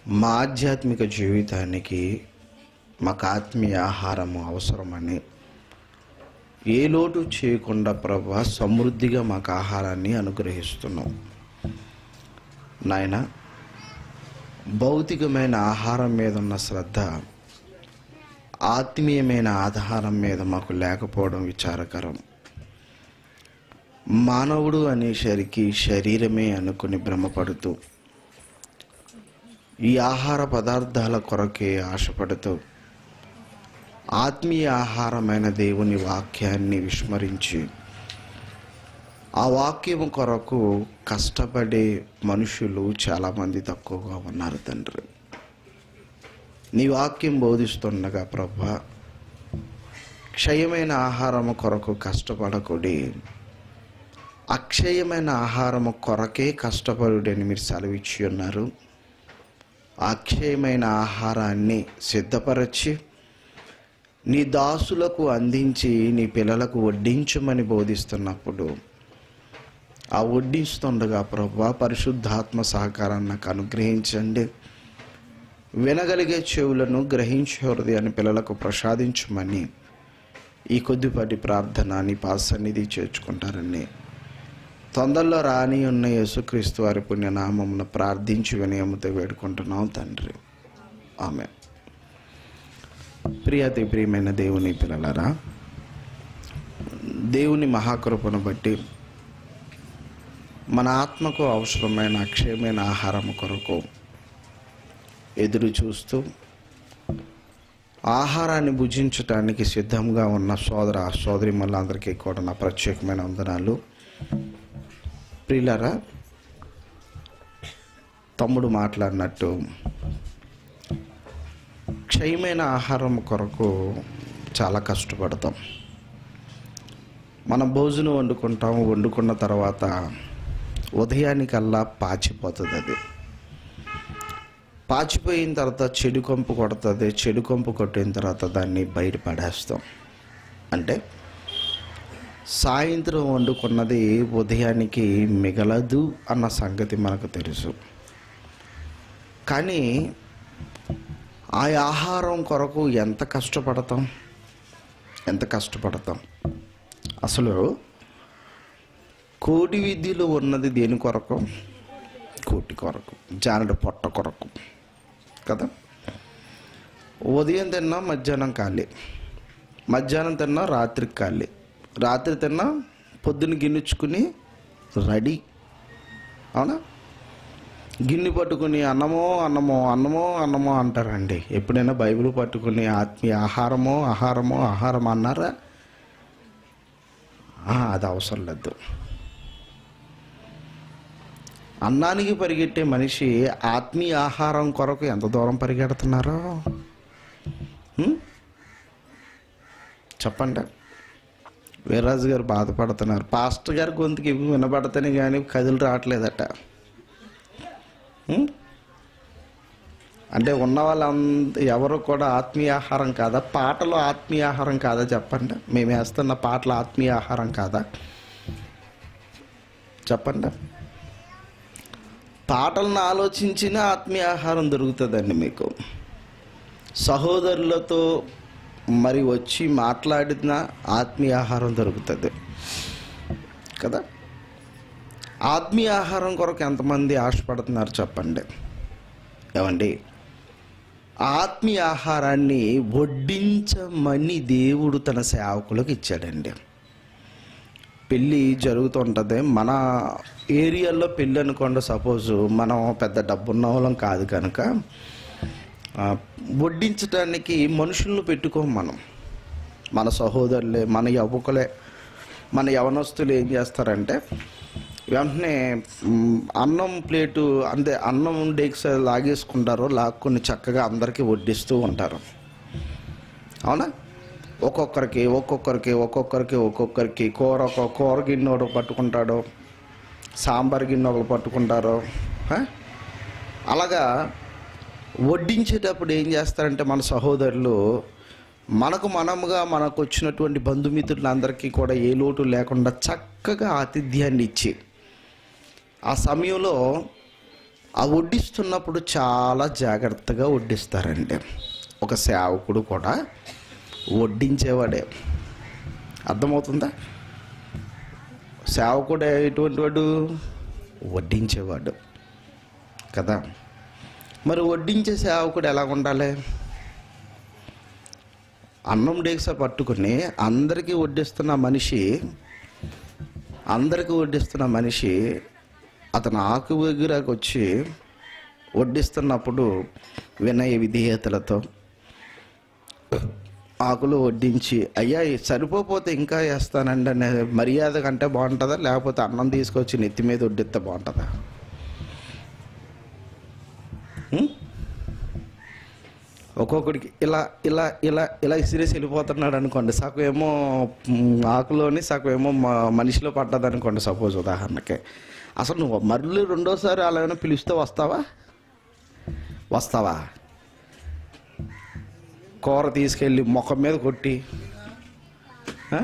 మా ఆధ్యాత్మిక జీవితానికి మాకు ఆత్మీయ ఆహారము అవసరమని ఏ లోటు చేయకుండా ప్రభా సమృద్ధిగా మాకు ఆహారాన్ని అనుగ్రహిస్తున్నాం నాయన భౌతికమైన ఆహారం మీద ఉన్న శ్రద్ధ ఆత్మీయమైన ఆధారం మీద మాకు లేకపోవడం విచారకరం మానవుడు అనేసరికి శరీరమే అనుకుని భ్రమపడుతూ ఈ ఆహార పదార్థాల కొరకే ఆశపడుతూ ఆత్మీయ ఆహారమైన దేవుని వాక్యాన్ని విస్మరించి ఆ వాక్యం కొరకు కష్టపడే మనుషులు చాలామంది తక్కువగా ఉన్నారు తండ్రి నీ వాక్యం బోధిస్తుండగా ప్రభా క్షయమైన ఆహారము కొరకు కష్టపడకుడి అక్షయమైన ఆహారము కొరకే కష్టపడుడని మీరు సెలవిచ్చి ఉన్నారు ఆ అక్షయమైన ఆహారాన్ని సిద్ధపరచి నీ దాసులకు అందించి నీ పిల్లలకు వడ్డించమని బోధిస్తున్నప్పుడు ఆ వడ్డిస్తుండగా ప్రభా పరిశుద్ధాత్మ సహకారాన్ని నాకు అనుగ్రహించండి వినగలిగే చెవులను గ్రహించే హృదయాన్ని పిల్లలకు ప్రసాదించమని ఈ కొద్దిపాటి ప్రార్థన నీ పాసన్నిధి చేర్చుకుంటారని తొందరలో రాని ఉన్న యేసుక్రీస్తు వారి పుణ్యనామమున ప్రార్థించి వినయముతో వేడుకుంటున్నాం తండ్రి ఆమె ప్రియాతి ప్రియమైన దేవుని పిల్లలరా దేవుని మహాకృపను బట్టి మన ఆత్మకు అవసరమైన అక్షయమైన ఆహారం కొరకు ఎదురు చూస్తూ ఆహారాన్ని భుజించటానికి సిద్ధంగా ఉన్న సోదర సోదరి అందరికీ కూడా నా ప్రత్యేకమైన వందనాలు ప్రియులరా తమ్ముడు మాట్లాడినట్టు క్షయమైన ఆహారం కొరకు చాలా కష్టపడతాం మనం భోజనం వండుకుంటాం వండుకున్న తర్వాత ఉదయానికల్లా పాచిపోతుంది అది పాచిపోయిన తర్వాత చెడు కొంపు కొడుతుంది చెడు కొంపు కొట్టిన తర్వాత దాన్ని బయట పడేస్తాం అంటే సాయంత్రం వండుకున్నది ఉదయానికి మిగలదు అన్న సంగతి మనకు తెలుసు కానీ ఆ ఆహారం కొరకు ఎంత కష్టపడతాం ఎంత కష్టపడతాం అసలు కోటి విద్యలో ఉన్నది దేని కొరకు కోటి కొరకు జానడు పొట్ట కొరకు కదా ఉదయం తిన్నా మధ్యాహ్నం ఖాళీ మధ్యాహ్నం తిన్నా రాత్రికి ఖాళీ రాత్రి తిన్నా పొద్దున్న గిన్నెచ్చుకుని రెడీ అవునా గిన్నె పట్టుకుని అన్నమో అన్నమో అన్నమో అన్నమో అంటారండి ఎప్పుడైనా బైబిల్ పట్టుకుని ఆత్మీయ ఆహారమో ఆహారమో ఆహారం అన్నారా ఆ, అది అవసరం లేదు అన్నానికి పరిగెట్టే మనిషి ఆత్మీయ ఆహారం కొరకు ఎంత దూరం పరిగెడుతున్నారో హ్మ్? చెప్పండి వీర్రాజు గారు బాధపడుతున్నారు పాస్టర్ గారి గొంతుకి ఇవి వినబడతానే కానీ కదులు రావట్లేదట హ్మ్? అంటే ఉన్న వాళ్ళంత ఎవరు కూడా ఆత్మీయ ఆహారం కాదా పాటలు ఆత్మీయ ఆహారం కాదా చెప్పండి మేము వేస్తున్న పాటలు ఆత్మీయ ఆహారం కాదా చెప్పండి పాటలను ఆలోచించిన ఆత్మీయ ఆహారం దొరుకుతుందండి మీకు సహోదరులతో మరి వచ్చి మాట్లాడిన ఆత్మీయ ఆహారం దొరుకుతుంది కదా ఆత్మీయ ఆహారం కొరకు ఎంతమంది ఆశపడుతున్నారు చెప్పండి ఏమండి ఆత్మీయ ఆహారాన్ని వడ్డించమని దేవుడు తన సేవకులకు ఇచ్చాడండి పెళ్ళి జరుగుతుంటుంది మన ఏరియాలో పెళ్ళి అనుకోండి సపోజ్ మనం పెద్ద డబ్బున్న వాళ్ళం కాదు కనుక ఆ, వడ్డించడానికి మనుషులను పెట్టుకోం మనం మన సహోదరులే మన యువకులే మన యవనస్తులు ఏం చేస్తారంటే వెంటనే మ్, అన్నం ప్లేటు అంటే అన్నం డేక్స్ లాగేసుకుంటారు లాక్కుని చక్కగా అందరికీ వడ్డిస్తూ ఉంటారు అవునా ఒక్కొక్కరికి ఒక్కొక్కరికి ఒక్కొక్కరికి ఒక్కొక్కరికి కూర ఒక కూర గిన్నె ఒకడు పట్టుకుంటాడు సాంబార్ గిన్నె ఒకరు పట్టుకుంటారు ఆ? అలాగా వడ్డించేటప్పుడు ఏం చేస్తారంటే మన సహోదరులు మనకు మనముగా మనకు వచ్చినటువంటి బంధుమిత్రులందరికీ కూడా ఏ లోటు లేకుండా చక్కగా ఆతిథ్యాన్ని ఇచ్చి ఆ సమయంలో ఆ వడ్డిస్తున్నప్పుడు చాలా జాగ్రత్తగా వడ్డిస్తారండి ఒక సేవకుడు కూడా వడ్డించేవాడే అర్థమవుతుందా సేవకుడు ఎటువంటి వాడు వడ్డించేవాడు కదా మరి వడ్డించే సేవకుడు ఎలా ఉండాలి అన్నం డేక్స పట్టుకుని అందరికీ వడ్డిస్తున్న మనిషి అందరికీ వడ్డిస్తున్న మనిషి అతను ఆకు దగ్గరకు వచ్చి వడ్డిస్తున్నప్పుడు వినయ విధేయతలతో ఆకులు వడ్డించి అయ్యా ఇది సరిపోతే ఇంకా వేస్తానండి అనే మర్యాద కంటే బాగుంటుందా లేకపోతే అన్నం తీసుకొచ్చి నెత్తి మీద వడ్డిస్తే బాగుంటుందా ఉం? ఒక్కొక్కడికి ఇలా ఇలా ఇలా ఇలా ఇసిరేసి వెళ్ళిపోతున్నాడు అనుకోండి సగం ఏమో మ్, ఆకులోని సగం ఏమో మ- మనిషిలో పడ్డది అనుకోండి సపోజ్ ఉదాహరణకి అసలు నువ్వు మళ్ళీ రెండోసారి అలా ఏమైనా పిలిస్తే వస్తావా వస్తావా కూర తీసుకెళ్ళి ముఖం మీద కొట్టి ఆ?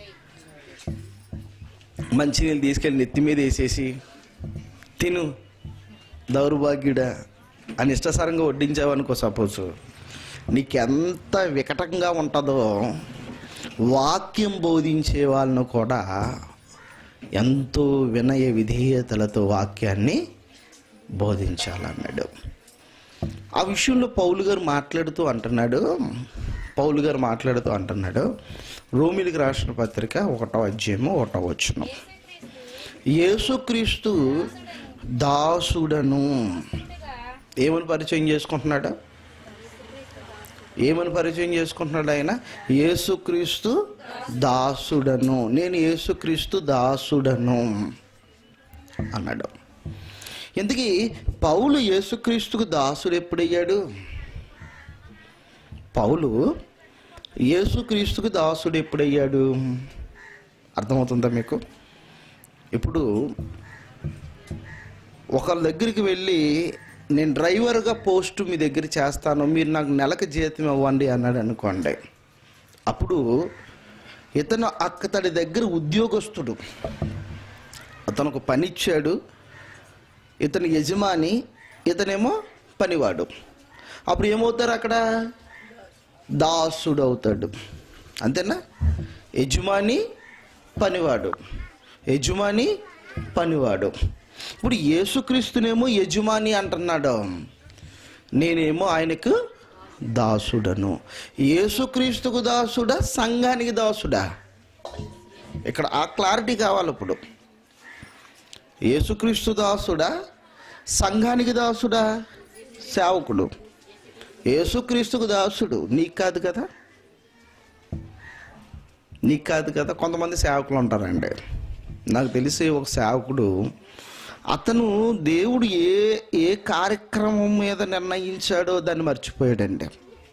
మంచినీళ్ళు తీసుకెళ్ళి నెత్తి మీద వేసేసి తిను దౌర్భాగ్యుడా అని ఇష్టసరంగా వడ్డించావనుకో సపోజ్ నీకెంత వికటంగా ఉంటుందో వాక్యం బోధించే వాళ్ళను కూడా ఎంతో వినయ విధేయతలతో వాక్యాన్ని బోధించాలన్నాడు ఆ విషయంలో పౌలు గారు మాట్లాడుతూ అంటున్నాడు పౌలు గారు మాట్లాడుతూ అంటున్నాడు రోమిలికి రాసిన పత్రిక ఒకటో అధ్యాయము ఒకటో వచ్చును యేసుక్రీస్తు దాసుడను ఏమని పరిచయం చేసుకుంటున్నాడు ఏమని పరిచయం చేసుకుంటున్నాడు ఆయన యేసుక్రీస్తు దాసుడను నేను యేసుక్రీస్తు దాసుడను అన్నాడు ఎందుకీ పౌలు యేసుక్రీస్తుకు దాసుడు ఎప్పుడయ్యాడు పౌలు యేసుక్రీస్తుకు దాసుడు ఎప్పుడయ్యాడు అర్థమవుతుందా మీకు ఇప్పుడు ఒకళ్ళ దగ్గరికి వెళ్ళి నేను డ్రైవర్గా పోస్ట్ మీ దగ్గర చేస్తాను మీరు నాకు నెలకు జీతం ఇవ్వండి అన్నాడు అనుకోండి అప్పుడు ఇతను అక్కతడి దగ్గర ఉద్యోగస్తుడు అతను ఒక పని ఇచ్చాడు ఇతని యజమాని ఇతనేమో పనివాడు అప్పుడు ఏమవుతారు అక్కడ దాసుడు అవుతాడు అంతేనా యజమాని పనివాడు యజమాని పనివాడు ఇప్పుడు యేసుక్రీస్తునేమో యజమాని అంటున్నాడు నేనేమో ఆయనకు దాసుడను యేసుక్రీస్తుకు దాసుడా సంఘానికి దాసుడా ఇక్కడ ఆ క్లారిటీ కావాలి ఇప్పుడు యేసుక్రీస్తు దాసుడా సంఘానికి దాసుడా సేవకుడు యేసుక్రీస్తుకు దాసుడు నీకు కాదు కదా నీకు కాదు కదా కొంతమంది సేవకులు ఉంటారండి నాకు తెలిసి ఒక సేవకుడు అతను దేవుడు ఏ ఏ కార్యక్రమం మీద నిర్ణయించాడో దాన్ని మర్చిపోయాడండి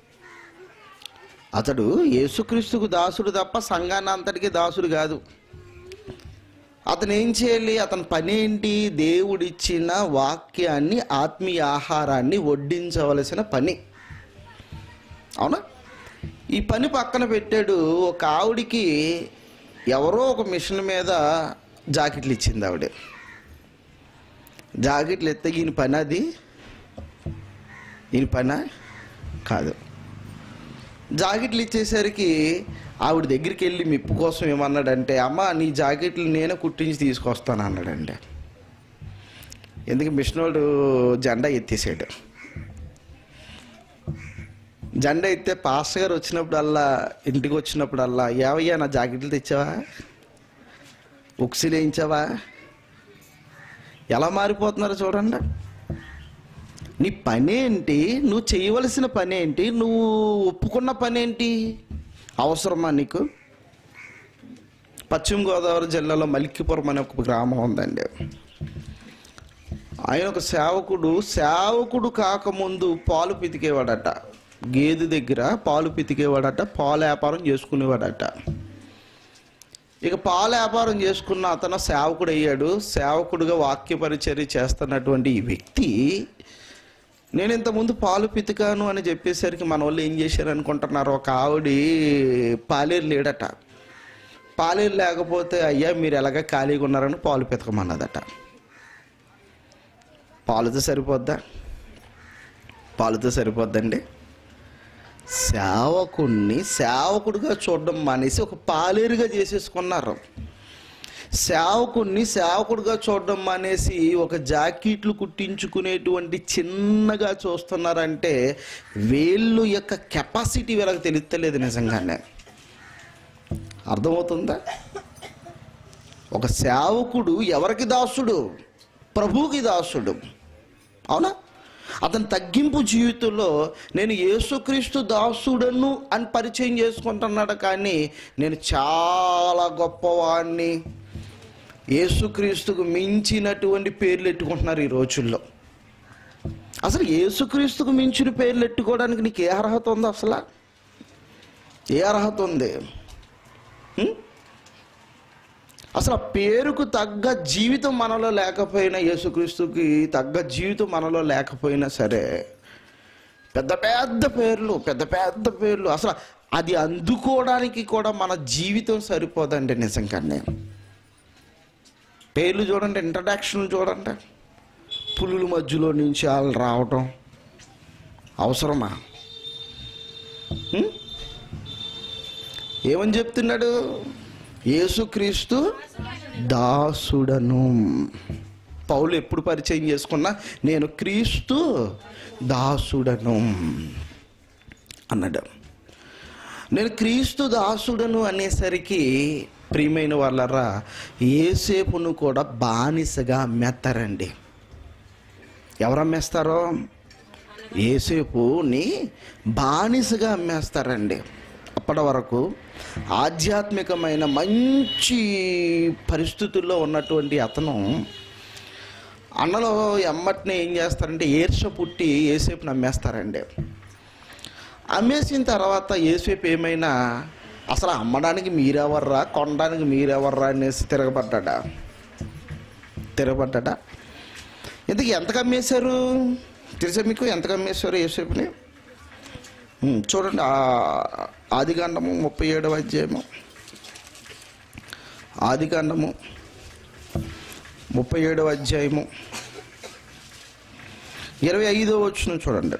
అతడు యేసుక్రీస్తుకు దాసుడు తప్ప సంఘాన్ని అంతటికీ దాసుడు కాదు అతను ఏం చేయాలి అతని పని ఏంటి దేవుడిచ్చిన వాక్యాన్ని ఆత్మీయ ఆహారాన్ని వడ్డించవలసిన పని అవునా ఈ పని పక్కన పెట్టాడు ఒక ఆవిడికి ఎవరో ఒక మిషన్ మీద జాకెట్లు ఇచ్చింది ఆవిడ జాకెట్లు ఎత్తే ఈయన పని అది ఈయన పని కాదు జాకెట్లు ఇచ్చేసరికి ఆవిడ దగ్గరికి వెళ్ళి మెప్పు కోసం ఏమన్నాడంటే అమ్మ నీ జాకెట్లు నేనే కుట్టించి తీసుకొస్తాను అన్నాడండి ఎందుకు మిషనోడు జెండా ఎత్తేసాడు జెండా ఎత్తే పాస్టర్ గారు వచ్చినప్పుడల్లా ఇంటికి వచ్చినప్పుడల్లా ఏవయ్యా నా జాకెట్లు తెచ్చావా ఉక్సిలు వేయించావా ఎలా మారిపోతున్నారో చూడండి నీ పని ఏంటి నువ్వు చేయవలసిన పని ఏంటి నువ్వు ఒప్పుకున్న పని ఏంటి అవసరమా నీకు పశ్చిమ గోదావరి జిల్లాలో మలిక్కిపురం అనే ఒక గ్రామం ఉందండి ఆయన ఒక సేవకుడు సేవకుడు కాకముందు పాలు పితికేవాడట గేదె దగ్గర పాలు పితికేవాడట పాల వ్యాపారం చేసుకునేవాడట ఇక పాల వ్యాపారం చేసుకున్న అతను సేవకుడు అయ్యాడు సేవకుడుగా వాక్య పరిచర్య చేస్తున్నటువంటి ఈ వ్యక్తి నేను ఇంతకుముందు పాలు పితికాను అని చెప్పేసరికి మన వాళ్ళు ఏం చేశారు అనుకుంటున్నారు ఒక ఆవిడ పాలేరు లేడట పాలేరు లేకపోతే అయ్యా మీరు ఎలాగ ఖాళీగా ఉన్నారని పాలు పితకమన్నదట పాలుతో సరిపోద్దా పాలుతో సరిపోద్దండి సేవకుణ్ణి సేవకుడిగా చూడడం మానేసి ఒక పాలేరుగా చేసేసుకున్నారు సేవకుణ్ణి సేవకుడిగా చూడడం మానేసి ఒక జాకెట్లు కుట్టించుకునేటువంటి చిన్నగా చూస్తున్నారంటే వీళ్ళు యొక్క కెపాసిటీ వీళ్ళకి తెలుస్తలేదు నిజంగానే అర్థమవుతుందా ఒక సేవకుడు ఎవరికి దాసుడు ప్రభువుకి దాసుడు అవునా అతని తగ్గింపు జీవితంలో నేను యేసుక్రీస్తు దాసుడను అని పరిచయం చేసుకుంటున్నాడు కానీ నేను చాలా గొప్పవాడిని యేసుక్రీస్తుకు మించినటువంటి పేర్లు ఎట్టుకుంటున్నారు ఈ రోజుల్లో అసలు యేసుక్రీస్తుకు మించిన పేర్లు ఎట్టుకోవడానికి నీకు ఏ అర్హత ఉంది అసలు ఏ అర్హత ఉంది ఉం? అసలు ఆ పేరుకు తగ్గ జీవితం మనలో లేకపోయినా యేసుక్రీస్తుకి తగ్గ జీవితం మనలో లేకపోయినా సరే పెద్ద పెద్ద పేర్లు పెద్ద పెద్ద పేర్లు అసలు అది అందుకోవడానికి కూడా మన జీవితం సరిపోదండి నిజంగానే పేర్లు చూడండి ఇంట్రడక్షన్ చూడండి పులుల మధ్యలో నుంచి వాళ్ళు రావటం అవసరమా ఉం? ఏమని చెప్తున్నాడు యేసుక్రీస్తు దాసుడను పౌలు ఎప్పుడు పరిచయం చేసుకున్నా నేను క్రీస్తు దాసుడను అన్నాడు నేను క్రీస్తు దాసుడను అనేసరికి ప్రియమైన వాళ్ళరా ఏసేపును కూడా బానిసగా అమ్మేస్తారండి ఎవరు అమ్మేస్తారో ఏసేపుని బానిసగా అమ్మేస్తారండి అప్పటి వరకు ఆధ్యాత్మికమైన మంచి పరిస్థితుల్లో ఉన్నటువంటి అతను అన్నలో ఎమ్మటిని ఏం చేస్తారంటే ఏర్ష పుట్టి ఏసేపుని అమ్మేస్తారండి అమ్మేసిన తర్వాత ఏసేపు ఏమైనా అసలు అమ్మడానికి మీరెవర్రా కొనడానికి మీరెవర్రా అనేసి తిరగబడ్డా తిరగబడ్డా ఇంతకు ఎంతకు అమ్మేశారు తెలుసా మీకు ఎంతకు అమ్మేశారు ఏసేపుని ఉమ్, చూడండి ఆ- ఆదికాండము ముప్పై ఏడవ అధ్యాయము ఆదికాండము ముప్పై ఏడవ అధ్యాయము ఇరవై ఐదో వచ్చిన చూడండి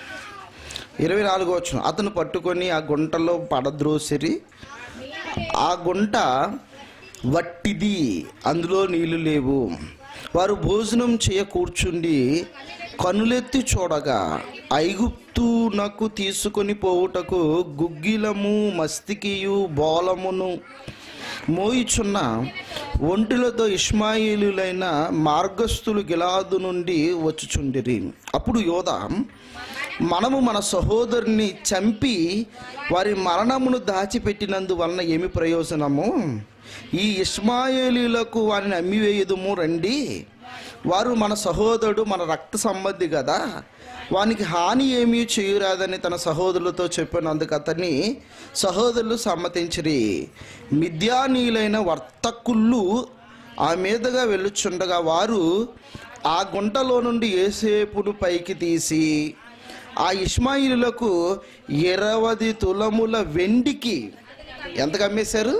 ఇరవై నాలుగో వచ్చిన అతను పట్టుకొని ఆ గుంటలో పడద్రోసిరి ఆ గుంట వట్టిది అందులో నీళ్లు లేవు వారు భోజనం చేయ కూర్చుండి కనులెత్తి చూడగా ఐగుప్తునకు తీసుకొని పోవుటకు గుగ్గిలము మస్తికియు బోలమును మోయిచున్న ఒంటిలతో ఇష్మాయిలులైన మార్గస్థులు గిలాదు నుండి వచ్చుచుండిరి అప్పుడు యోధ మనము మన సహోదరుని చంపి వారి మరణమును దాచిపెట్టినందువలన ఏమి ప్రయోజనము ఈ ఇస్మాయేలీలకు వారిని అమ్మివేయుదుము రండి వారు మన సహోదరుడు మన రక్త సంబంధి కదా వానికి హాని ఏమీ చేయరాదని తన సహోదరులతో చెప్పినందుకు అతన్ని సహోదరులు సమ్మతించిరి మిథ్యానీయులైన వర్తకుళ్ళు ఆ మీదుగా వెళ్ళుచుండగా వారు ఆ గుంటలో నుండి ఏసేపును పైకి తీసి ఆ ఇస్మాయిలులకు ఇరవది తులముల వెండికి ఎంతకు అమ్మేశారు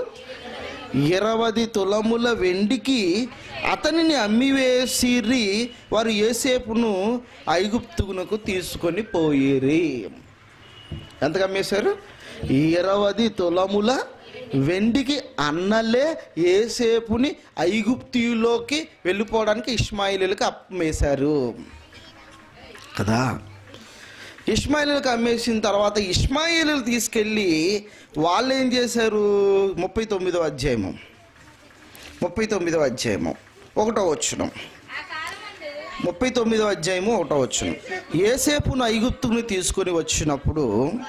ఇరవది తులముల వెండికి అతనిని అమ్మివేసిరి వారు ఏసేపును ఐగుప్తునకు తీసుకొని పోయిరి ఎంతకు అమ్మేశారు ఇరవది తులముల వెండికి అన్నలే ఏసేపుని ఐగుప్తిలోకి వెళ్ళిపోవడానికి ఇస్మాయిలీలకు అమ్మేశారు కదా ఇస్మాయిలీలకు అమ్మేసిన తర్వాత ఇస్మాయిలీలు తీసుకెళ్ళి వాళ్ళు ఏం చేశారు ముప్పై తొమ్మిదో అధ్యాయము ముప్పై తొమ్మిదో అధ్యాయము ఒకటో వచ్చును ముప్పై తొమ్మిదో అధ్యాయము ఒకటో వచ్చును ఏసేపును ఐగుప్తుని తీసుకొని వచ్చినప్పుడు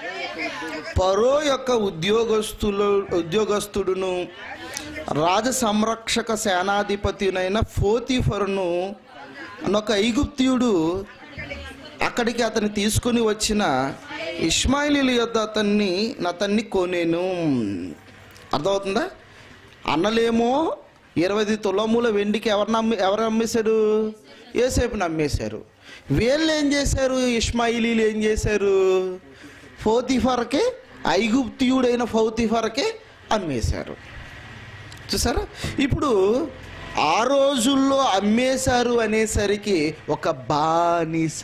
పరో యొక్క ఉద్యోగస్తులు ఉద్యోగస్తుడును రాజ సంరక్షక సేనాధిపతినైన ఫోతిఫరును ఒక ఐగుప్తియుడు అక్కడికి అతన్ని తీసుకొని వచ్చిన ఇస్మాయిలీల యొద్ద అతన్ని అతన్ని కొనేను అర్థమవుతుందా అన్నలేమో ఇరవై తులముల వెండికి ఎవరిని అమ్మి ఎవరు అమ్మేశారు ఏసేపుని అమ్మేశారు వీళ్ళు ఏం చేశారు ఇస్మాయిలీలు ఏం చేశారు ఫోతిఫర్కే ఐగుప్తియుడైన ఫౌతిఫర్కే అమ్మేశారు చూసారా ఇప్పుడు ఆ రోజుల్లో అమ్మేశారు అనేసరికి ఒక బానిస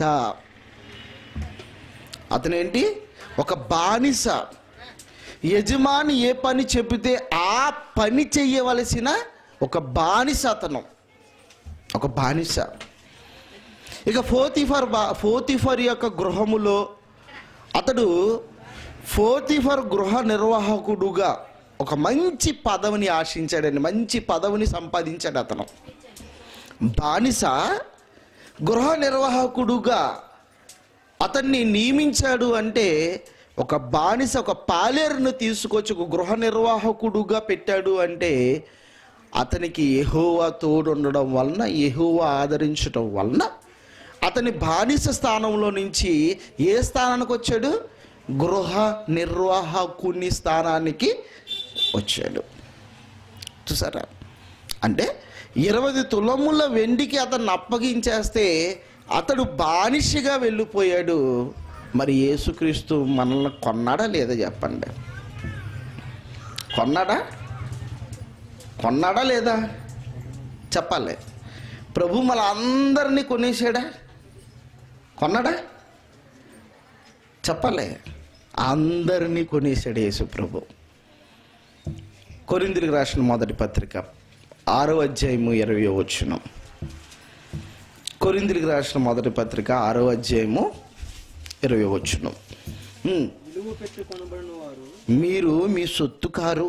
అతనేంటి ఒక బానిస యజమాని ఏ పని చెబితే ఆ పని చెయ్యవలసిన ఒక బానిస అతను ఒక బానిస ఇక ఫోతిఫర్ బా ఫోతిఫర్ యొక్క గృహములో అతడు ఫోతిఫర్ గృహ నిర్వాహకుడుగా ఒక మంచి పదవిని ఆశించాడండి మంచి పదవిని సంపాదించాడు అతను బానిస గృహ నిర్వాహకుడుగా అతన్ని నియమించాడు అంటే ఒక బానిస ఒక పాలేరును తీసుకొచ్చి ఒక గృహ నిర్వాహకుడుగా పెట్టాడు అంటే అతనికి ఎహోవా తోడుండడం వలన ఎహోవా ఆదరించడం వలన అతని బానిస స్థానంలో నుంచి ఏ స్థానానికి వచ్చాడు గృహ నిర్వాహకుని స్థానానికి వచ్చాడు చూసారా అంటే ఇరవై తులముల వెండికి అతన్ని అప్పగించేస్తే అతడు బానిసగా వెళ్ళిపోయాడు మరి యేసుక్రీస్తు మనల్ని కొన్నాడా లేదా చెప్పండి కొన్నాడా కొన్నాడా లేదా చెప్పాలి ప్రభు మన అందరినీ కొనేసాడా కొన్నాడా చెప్పాలి అందరినీ కొనేసాడు యేసు ప్రభు కొరిందులకు రాసిన మొదటి పత్రిక ఆరో అధ్యాయము ఇరవై వచ్చును కొరిందులకు రాసిన మొదటి పత్రిక ఆరో అధ్యాయము ఇరవై వచ్చును ఉమ్. విలువ పెట్టి కొనబడిన వారు మీరు మీ సొత్తు కారు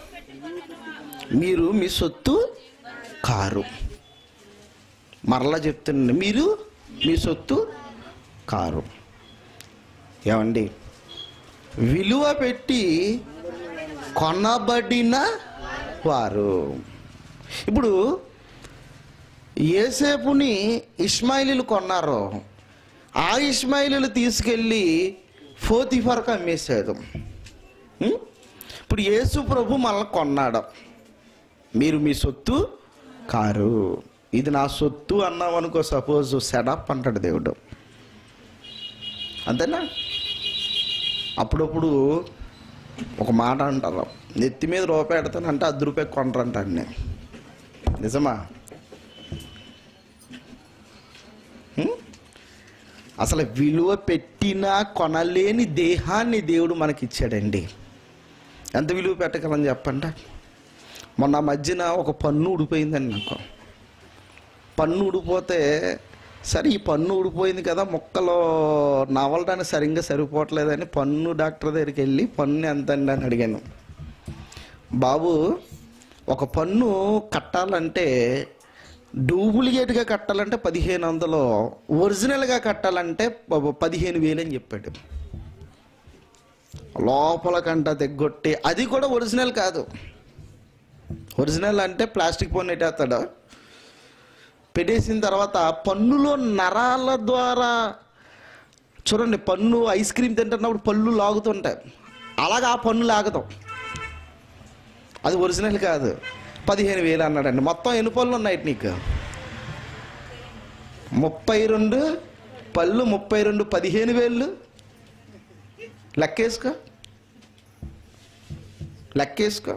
మీరు మీ సొత్తు కారు మరలా చెప్తున్నాను మీరు మీ సొత్తు కారు ఏమండి విలువ పెట్టి కొనబడిన వారు ఇప్పుడు ఏసేపుని ఇస్మాయిలీలు కొన్నారు ఆ ఇస్మాయిలీలు తీసుకెళ్ళి ఫోతిఫర్కు అమ్మేశాడు ఉం? ఇప్పుడు యేసు ప్రభు మనల్ని కొన్నాడు మీరు మీ సొత్తు కారు ఇది నా సొత్తు అన్నాం అనుకో సపోజ్ సెడప్ అంటాడు దేవుడు అంతేనా అప్పుడప్పుడు ఒక మాట అంటారు నెత్తి మీద రూపాయి పెడతానంటే అర్ధ రూపాయి కొనరంటాను నేను నిజమా ఉం? అసలు విలువ పెట్టినా కొనలేని దేహాన్ని దేవుడు మనకి ఇచ్చాడండి ఎంత విలువ పెట్టగలని చెప్పండి మొన్న మధ్యన ఒక పన్ను ఊడిపోయిందండి నాకు పన్ను ఊడిపోతే సరే ఈ పన్ను ఊడిపోయింది కదా మొక్కలు నవలడానికి సరిగ్గా సరిపోవట్లేదని పన్ను డాక్టర్ దగ్గరికి వెళ్ళి పన్ను ఎంత అండి అని అడిగాను బాబు ఒక పన్ను కట్టాలంటే డూప్లికేట్గా కట్టాలంటే పదిహేను వందలు ఒరిజినల్గా కట్టాలంటే ప- పదిహేను వేలు అని చెప్పాడు లోపల కంట తెగ్గొట్టి అది కూడా ఒరిజినల్ కాదు ఒరిజినల్ అంటే ప్లాస్టిక్ పన్ను ఎట్టేస్తాడు పెట్టేసిన తర్వాత పన్నులో నరాల ద్వారా చూడండి పన్ను ఐస్ క్రీమ్ తింటున్నప్పుడు పళ్ళు లాగుతుంటాయి అలాగా ఆ పన్ను లాగదాం అది ఒరిజినల్ కాదు పదిహేను వేలు అన్నాడండి మొత్తం ఎన్ని పళ్ళు ఉన్నాయి నీకు ముప్పై రెండు పళ్ళు ముప్పై రెండు పదిహేను వేలు లెక్కేసుకో లెక్కేసుకో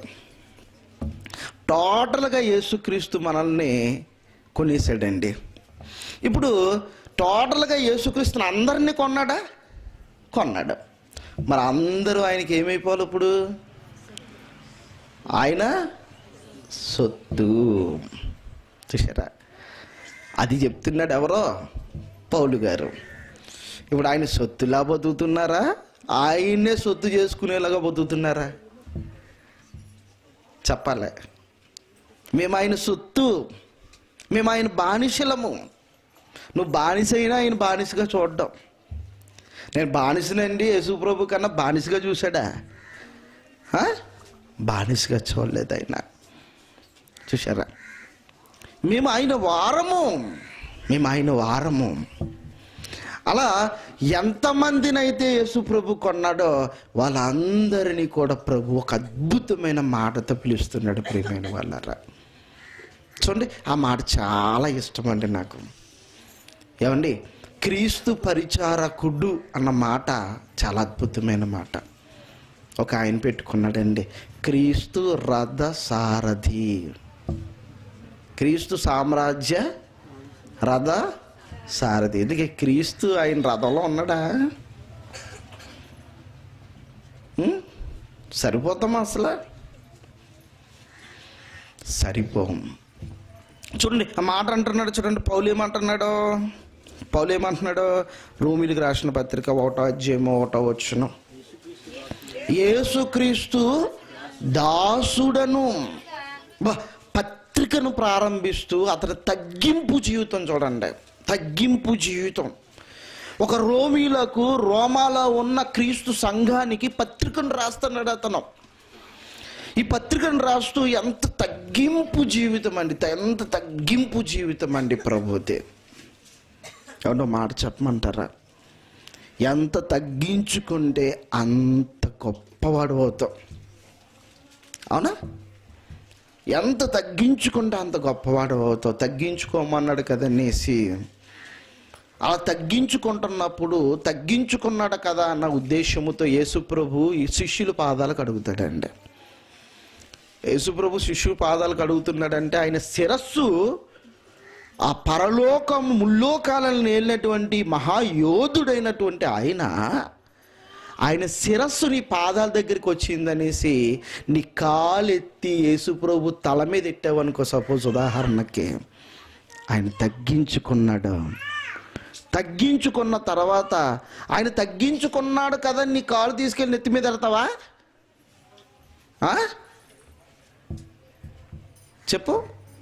టోటల్గా యేసుక్రీస్తు మనల్ని కొనేసాడండి ఇప్పుడు టోటల్గా యేసుక్రీస్తుని అందరినీ కొన్నాడా కొన్నాడు మరి అందరూ ఆయనకి ఏమైపోవాలి ఇప్పుడు ఆయన సొత్తు చూసారా అది చెప్తున్నాడు ఎవరో పౌలు గారు ఇప్పుడు ఆయన సొత్తులా బతుకుతున్నారా ఆయన్నే సొత్తు చేసుకునేలాగా బతుకుతున్నారా చెప్పాలి మేము ఆయన సొత్తు మేము ఆయన బానిసలము నువ్వు బానిస అయినా ఆయన బానిసగా చూడడం నేను బానిసనండి యేసుప్రభు కన్నా బానిసగా చూశాడా ఆ? బానిసగా చూడలేదు ఆయన చూసారా మేము ఆయన వారము మేము ఆయన వారము అలా ఎంతమందినైతే యేసు ప్రభు కొన్నాడో వాళ్ళందరినీ కూడా ప్రభు ఒక అద్భుతమైన మాటతో పిలుస్తున్నాడు ప్రియమైన వాళ్ళరా చూడండి ఆ మాట చాలా ఇష్టం అండి నాకు ఏమండి క్రీస్తు పరిచారకుడు అన్న మాట చాలా అద్భుతమైన మాట ఒక ఆయన పెట్టుకున్నాడండి క్రీస్తు రథ సారథి క్రీస్తు సామ్రాజ్య రథ సారథి ఎందుకే క్రీస్తు ఆయన రథంలో ఉన్నాడా ఉం? సరిపోతామా అసలు సరిపోం చూడండి ఆ మాట అంటున్నాడు చూడండి పౌలు ఏమంటున్నాడు పౌలు ఏమంటున్నాడు రూమిలికి రాసిన పత్రిక ఒకటో అధ్యాయం ఒకటో వచ్చును యేసుక్రీస్తు దాసుడను బా, పత్రికను ప్రారంభిస్తూ అతని తగ్గింపు జీవితం చూడండి తగ్గింపు జీవితం ఒక రోమీలకు రోమాలో ఉన్న క్రీస్తు సంఘానికి పత్రికను రాస్తున్నాడు అతను ఈ పత్రికను రాస్తూ ఎంత తగ్గింపు జీవితం అండి ఎంత తగ్గింపు జీవితం అండి ప్రభుతే ఏమన్నా మాట చెప్పమంటారా ఎంత తగ్గించుకుంటే అంత గొప్పవాడు అవుతావు అవునా ఎంత తగ్గించుకుంటే అంత గొప్పవాడు అవుతావు తగ్గించుకోమన్నాడు కదనేసి అలా తగ్గించుకుంటున్నప్పుడు తగ్గించుకున్నాడు కదా అన్న ఉద్దేశముతో యేసుప్రభు ఈ శిష్యుల పాదాలకు అడుగుతాడండి యేసుప్రభు శిష్యుల పాదాలకు అడుగుతున్నాడంటే ఆయన శిరస్సు ఆ పరలోకం ముల్లోకాలను నేలినటువంటి మహాయోధుడైనటువంటి ఆయన ఆయన శిరస్సు నీ పాదాల దగ్గరికి వచ్చిందనేసి నీ కాలెత్తి యేసుప్రభు తల మీద ఎట్టావనుకో సపోజ్ ఉదాహరణకి ఆయన తగ్గించుకున్నాడు తగ్గించుకున్న తర్వాత ఆయన తగ్గించుకున్నాడు కదా నీ కాలు తీసుకెళ్ళి నెత్తి మీద పెడతావా ఆ? చెప్పు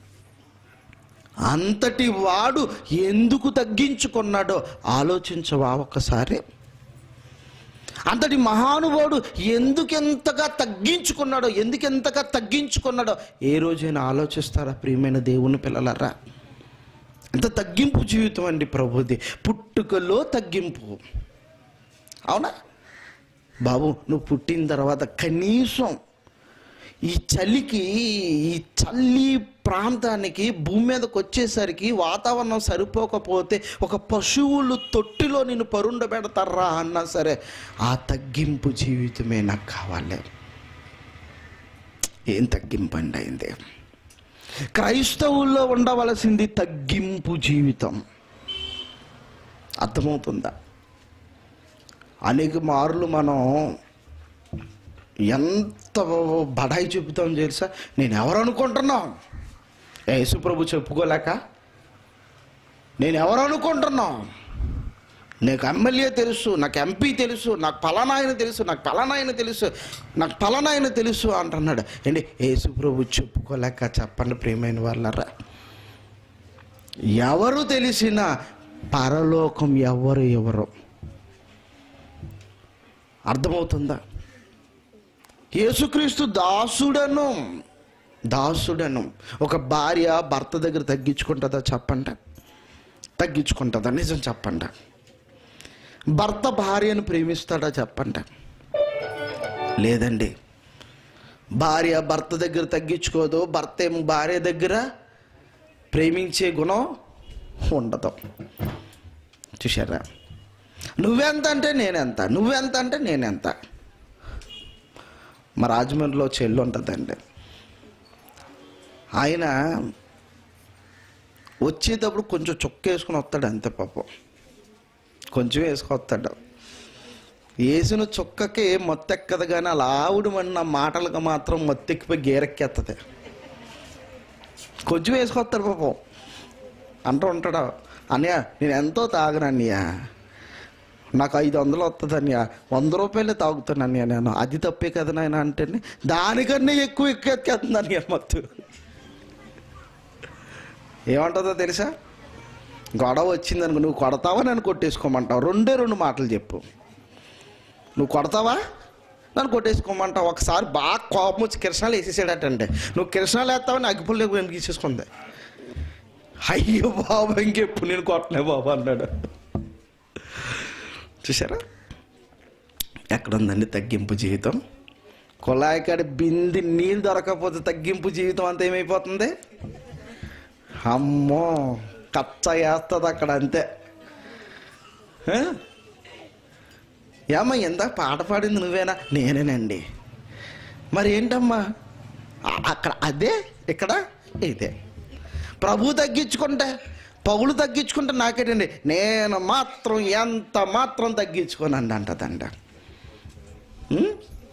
అంతటి వాడు ఎందుకు తగ్గించుకున్నాడో ఆలోచించవా ఒక్కసారి అంతటి మహానుభావుడు ఎందుకెంతగా తగ్గించుకున్నాడో ఎందుకెంతగా తగ్గించుకున్నాడో ఏ రోజైనా ఆలోచిస్తారా ప్రియమైన దేవుని పిల్లలరా ఎంత తగ్గింపు జీవితం అండి ప్రభుది పుట్టుకలో తగ్గింపు అవునా బాబు నువ్వు పుట్టిన తర్వాత కనీసం ఈ చలికి ఈ చల్లి ప్రాంతానికి భూమి మీదకి వచ్చేసరికి వాతావరణం సరిపోకపోతే ఒక పశువులు తొట్టిలో నిన్ను పరుండబెడతారా అన్నా సరే ఆ తగ్గింపు జీవితమే నాకు కావాలి ఏం తగ్గింపు అండి అయింది క్రైస్తవుల్లో ఉండవలసింది తగ్గింపు జీవితం అర్థమవుతుందా అనేక మార్లు మనం ఎంత బడాయి చెబుతాం తెలుసా నేను ఎవరు అనుకుంటున్నాం యేసుప్రభు చెప్పుకోలేక నేను ఎవరు అనుకుంటున్నాం నీకు ఎమ్మెల్యే తెలుసు నాకు ఎంపీ తెలుసు నాకు పలానాయన తెలుసు నాకు పలానాయన తెలుసు నాకు పలానాయన తెలుసు అంటున్నాడు ఏంటి యేసుప్రభు చెప్పుకోలేక చెప్పండి ప్రియమైన వాళ్ళరా ఎవరు తెలిసినా పరలోకం ఎవరు ఎవరు అర్థమవుతుందా యేసుక్రీస్తు దాసుడను దాసుడను ఒక భార్య భర్త దగ్గర తగ్గించుకుంటుందా చెప్పండి తగ్గించుకుంటుందా నిజం చెప్పండి భర్త భార్యను ప్రేమిస్తాడా చెప్పండి లేదండి భార్య భర్త దగ్గర తగ్గించుకోదు భర్త ఏమో భార్య దగ్గర ప్రేమించే గుణం ఉండదు చూసారా నువ్వెంత అంటే నేనెంత నువ్వెంత అంటే నేనెంత మా రాజమండ్రిలో చెల్లి ఉంటుందండి ఆయన వచ్చేటప్పుడు కొంచెం చొక్క వేసుకుని వస్తాడు అంతే పాపం కొంచెం వేసుకొస్తాడు వేసిన చొక్కకి మొత్తెక్కదు కానీ అలా ఆవిడ మన మాటలకు మాత్రం మొత్తెక్కిపోయి గేరెక్కేస్తుంది కొంచెం వేసుకొస్తాడు పాపం అంటూ ఉంటాడు అన్నయ్య నేను ఎంతో తాగను అన్నయ్య నాకు ఐదు వందలు వస్తుంది అన్నయ్య వంద రూపాయలే తాగుతాను అన్నయ్య నేను అది తప్పే కదా నాయన అంటే దానికన్నా ఎక్కువ ఎక్కువ ఎక్కేస్తుంది అన్నయ్య మత్తు ఏమంటుందో తెలుసా గొడవ వచ్చిందనుకో నువ్వు కొడతావా నన్ను కొట్టేసుకోమంటావు రెండే రెండు మాటలు చెప్పు నువ్వు కొడతావా నన్ను కొట్టేసుకోమంటావు ఒకసారి బాగా కోపం వచ్చి కిరసనాలు వేసేసాడటండి నువ్వు కిరసనాలు వేస్తావని అగ్గిపుల్లి వెనక్కి తీసేసుకుంది అయ్యో బాబు ఇంకెప్పుడు నేను కొట్టలే బాబు అన్నాడు చూసారా ఎక్కడ ఉందండి తగ్గింపు జీవితం కుళాయి కాడి బింది నీళ్ళు దొరకకపోతే తగ్గింపు జీవితం అంతా ఏమైపోతుంది అమ్మో కచ్చ వేస్తుంది అక్కడ అంతే ఆ? ఏమ్మా ఎంత పాట పాడింది నువ్వేనా నేనేనండి మరి ఏంటమ్మా ఆ- అక్కడ అదే ఇక్కడ ఇదే ప్రభు తగ్గించుకుంటే పౌలు తగ్గించుకుంటే నాకేటండి నేను మాత్రం ఎంత మాత్రం తగ్గించుకోనండి అంటదండి ఉం?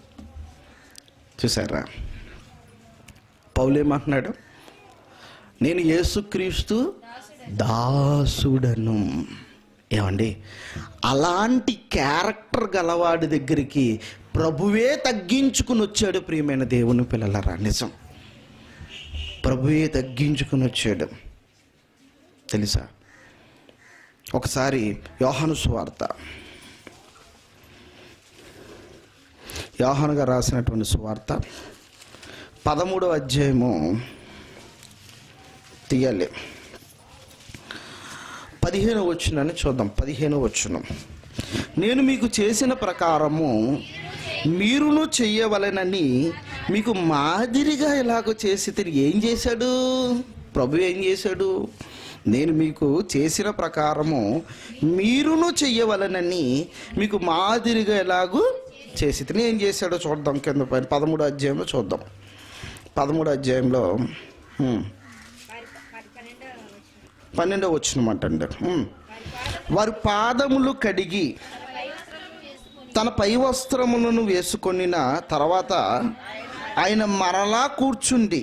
చూసారా పౌలు ఏమంటున్నాడు నేను యేసుక్రీస్తు దాసుడను ఏమండి అలాంటి క్యారెక్టర్ గలవాడి దగ్గరికి ప్రభువే తగ్గించుకుని వచ్చాడు ప్రియమైన దేవుని పిల్లలరా నిజం ప్రభువే తగ్గించుకుని వచ్చాడు తెలుసా ఒకసారి యోహాను సువార్త యోహానుగా రాసినటువంటి సువార్త పదమూడవ అధ్యాయము తీయాలి పదిహేను వచ్చునని చూద్దాం పదిహేను వచ్చును నేను మీకు చేసిన ప్రకారము మీరును చెయ్యవలెనని మీకు మాదిరిగా ఇలాగ చేసి తిరిగి ఏం చేశాడు ప్రభు ఏం చేశాడు నేను మీకు చేసిన ప్రకారము మీరును చెయ్యవలనని మీకు మాదిరిగా ఎలాగూ చేసి తిని ఏం చేశాడో చూద్దాం కింద పైన పదమూడు అధ్యాయంలో చూద్దాం పదమూడు అధ్యాయంలో హ్మ్. పన్నెండో వచ్చినమాట అండి ఉమ్. వారి పాదములు కడిగి తన పై వస్త్రములను వేసుకొనిన తర్వాత ఆయన మరలా కూర్చుండి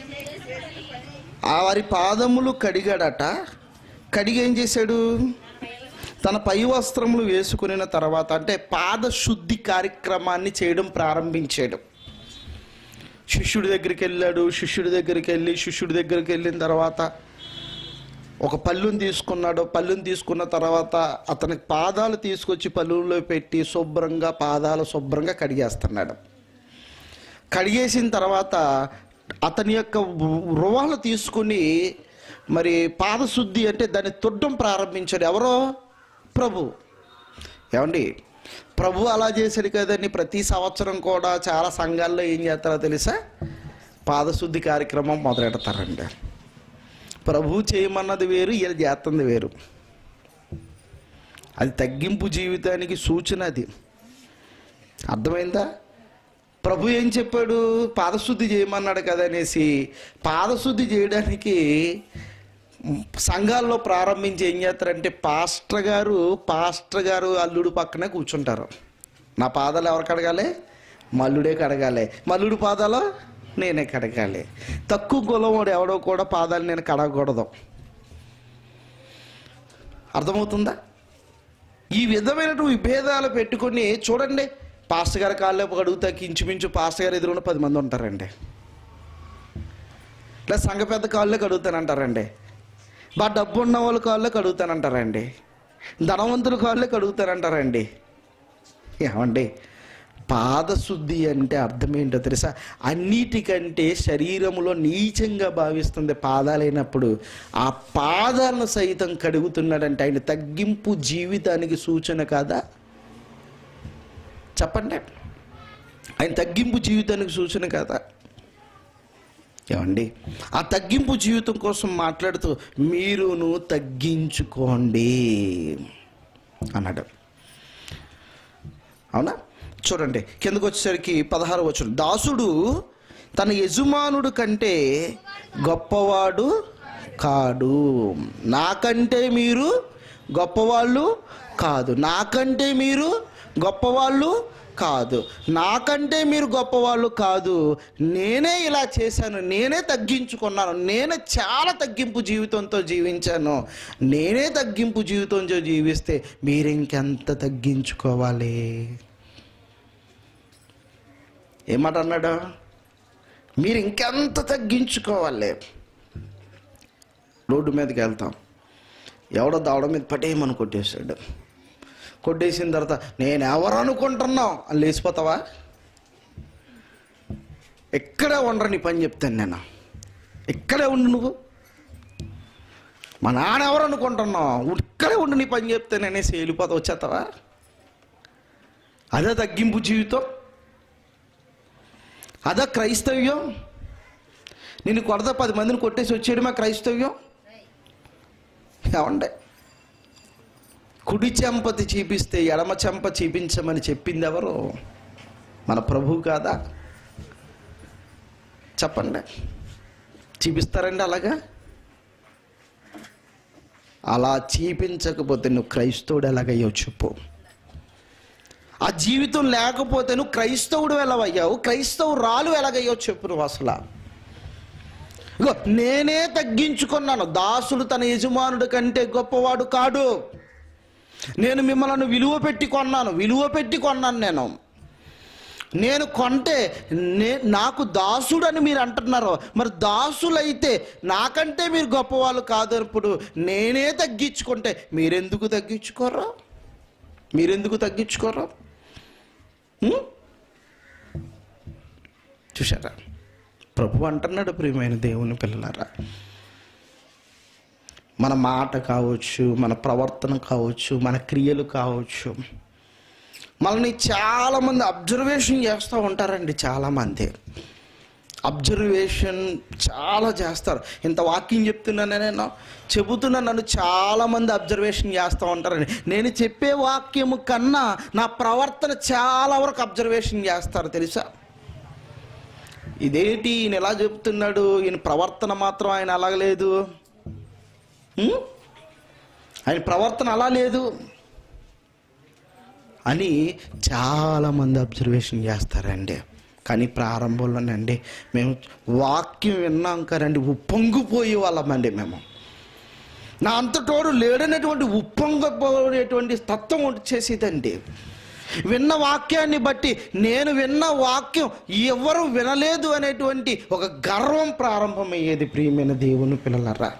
ఆ వారి పాదములు కడిగాడట కడిగి ఏం చేశాడు తన పై వస్త్రములు వేసుకునిన తర్వాత అంటే పాద శుద్ధి కార్యక్రమాన్ని చేయడం ప్రారంభించాడు శిష్యుడి దగ్గరికి వెళ్ళాడు శిష్యుడి దగ్గరికి వెళ్ళి శిష్యుడి దగ్గరికి వెళ్ళిన తర్వాత ఒక పళ్ళుని తీసుకున్నాడు పళ్ళుని తీసుకున్న తర్వాత అతనికి పాదాలు తీసుకొచ్చి పళ్ళులో పెట్టి శుభ్రంగా పాదాలు శుభ్రంగా కడిగేస్తున్నాడు కడిగేసిన తర్వాత అతని యొక్క రువాలు తీసుకుని మరి పాదశుద్ధి అంటే దాన్ని తుడ్డం ప్రారంభించాడు ఎవరో ప్రభు ఏమండి ప్రభు అలా చేశాడు కదండి ప్రతి సంవత్సరం కూడా చాలా సంఘాల్లో ఏం చేస్తారో తెలుసా పాదశుద్ధి కార్యక్రమం మొదలెడతారండి ప్రభు చేయమన్నది వేరు ఈయన చేస్తుంది వేరు అది తగ్గింపు జీవితానికి సూచన అది అర్థమైందా ప్రభు ఏం చెప్పాడు పాదశుద్ధి చేయమన్నాడు కదా అనేసి పాదశుద్ధి చేయడానికి సంఘాల్లో ప్రారంభించి ఏం చేస్తారంటే పాస్టర్ గారు పాస్టర్ గారు అల్లుడు పక్కనే కూర్చుంటారు నా పాదాలు ఎవరు కడగాలి మల్లుడే కడగాలి మల్లుడు పాదాలు నేనే కడగాలి తక్కువ కులం వాడు ఎవడో కూడా పాదాలు నేను కడగకూడదు అర్థమవుతుందా ఈ విధమైనటువంటి విభేదాలు పెట్టుకొని చూడండి పాస్టర్ గారి కాళ్ళే కడుగుతాకి ఇంచుమించు పాస్టర్ గారు ఎదురున్న పది మంది ఉంటారండి లేదా సంఘ పెద్ద కాళ్ళే కడుగుతానంటారండి బాగా డబ్బు ఉన్న వాళ్ళ కాళ్ళే కడుగుతానంటారండి ధనవంతుల కాళ్ళే కడుగుతానంటారండి ఏమండి పాదశుద్ధి అంటే అర్థం ఏంటో తెలుసా అన్నిటికంటే శరీరములో నీచంగా భావిస్తుంది పాదాలైనప్పుడు ఆ పాదాలను సైతం కడుగుతున్నాడంటే ఆయన తగ్గింపు జీవితానికి సూచన కాదా చెప్పండి ఆయన తగ్గింపు జీవితానికి సూచన కాదా ఏమండి ఆ తగ్గింపు జీవితం కోసం మాట్లాడుతూ మీరును తగ్గించుకోండి అన్నాడు అవునా చూడండి కిందకు వచ్చేసరికి పదహారు వచ్చు దాసుడు తన యజమానుడు కంటే గొప్పవాడు కాడు నాకంటే మీరు గొప్పవాళ్ళు కాదు నాకంటే మీరు గొప్పవాళ్ళు కాదు నాకంటే మీరు గొప్పవాళ్ళు కాదు నేనే ఇలా చేశాను నేనే తగ్గించుకున్నాను నేనే చాలా తగ్గింపు జీవితంతో జీవించాను నేనే తగ్గింపు జీవితంతో జీవిస్తే మీరు ఇంకెంత తగ్గించుకోవాలి ఏమాట అన్నాడు మీరు ఇంకెంత తగ్గించుకోవాలి రోడ్డు మీదకి వెళ్తాం ఎవడో దావడ మీద పటేయమని కొట్టేశాడు కొట్టేసిన తర్వాత నేను ఎవరు అనుకుంటున్నావు అని లేచిపోతావా ఎక్కడే ఉండరు నీ పని చెప్తాను నేను ఇక్కడే ఉండు నువ్వు మా నాన్న ఎవరు అనుకుంటున్నావు ఇక్కడే ఉండు నీ పని చెప్తాను అనేసి వెళ్ళిపోతా వచ్చేస్తావా అదే తగ్గింపు జీవితం అదా క్రైస్తవ్యం నేను కొడత పది మందిని కొట్టేసి వచ్చేయడమా క్రైస్తవ్యం ఏమండే కుడి చెంపతి చూపిస్తే ఎడమ చెంప చూపించమని చెప్పింది ఎవరు మన ప్రభు కాదా చెప్పండి చూపిస్తారండి అలాగా అలా చూపించకపోతే నువ్వు క్రైస్తవుడు ఎలాగయ్యో చెప్పు ఆ జీవితం లేకపోతే నువ్వు క్రైస్తవుడు ఎలాగయ్యావు క్రైస్తవురాలు ఎలాగయ్యో చెప్పు నువ్వు అసలు ఇగో నేనే తగ్గించుకున్నాను దాసుడు తన యజమానుడి కంటే గొప్పవాడు కాడు నేను మిమ్మల్ని విలువ పెట్టి కొన్నాను విలువ పెట్టి కొన్నాను నేను నేను కొంటే నే నాకు దాసుడు అని మీరు అంటున్నారు మరి దాసులైతే నాకంటే మీరు గొప్పవాళ్ళు కాదు అప్పుడు నేనే తగ్గించుకుంటే మీరెందుకు తగ్గించుకోరా మీరెందుకు తగ్గించుకోరా ఉం? చూశారా ప్రభు అంటున్నాడు ప్రియమైన దేవుని పిల్లలారా మన మాట కావచ్చు మన ప్రవర్తన కావచ్చు మన క్రియలు కావచ్చు మనల్ని చాలామంది అబ్జర్వేషన్ చేస్తూ ఉంటారండి చాలామంది అబ్జర్వేషన్ చాలా చేస్తారు ఇంత వాక్యం చెప్తున్నానే నేను చెబుతున్నా నన్ను చాలామంది అబ్జర్వేషన్ చేస్తూ ఉంటారండి నేను చెప్పే వాక్యము కన్నా నా ప్రవర్తన చాలా వరకు అబ్జర్వేషన్ చేస్తారు తెలుసా ఇదేంటి ఈయన ఎలా చెప్తున్నాడు ఈయన ప్రవర్తన మాత్రం ఆయన అలాగలేదు ఉం? ఆయన ప్రవర్తన అలా లేదు అని చాలామంది అబ్జర్వేషన్ చేస్తారండి కానీ ప్రారంభంలోనండి మేము వాక్యం విన్నాం కదండి ఉప్పొంగిపోయే వాళ్ళమండి మేము నా అంతటోడు లేడనేటువంటి ఉప్పొంగిపోయేటువంటి తత్వం వచ్చేసేదండి విన్న వాక్యాన్ని బట్టి నేను విన్న వాక్యం ఎవరు వినలేదు అనేటువంటి ఒక గర్వం ప్రారంభమయ్యేది ప్రియమైన దేవుని పిల్లలరా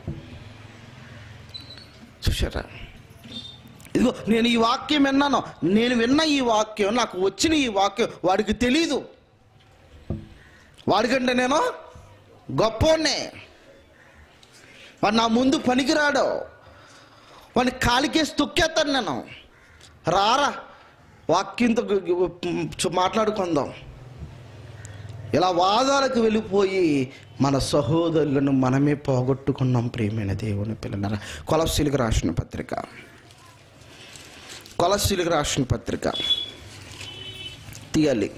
చూసారా ఇదిగో నేను ఈ వాక్యం విన్నాను నేను విన్న ఈ వాక్యం నాకు వచ్చిన ఈ వాక్యం వాడికి తెలీదు వాడికంటే నేను గొప్పోనే వాడు నా ముందు పనికిరాడు వాడిని కాలికేసి తొక్కేస్తాను నేను రారా వాక్యంతో గు- గు- చు- మాట్లాడుకుందాం ఇలా వాదాలకు వెళ్ళిపోయి మన సహోదరులను మనమే పోగొట్టుకున్నాం ప్రియమైన దేవుని పిల్లల కొలస్సీలకు రాసిన పత్రిక కొలస్సీలకు రాసిన పత్రిక తీయాలి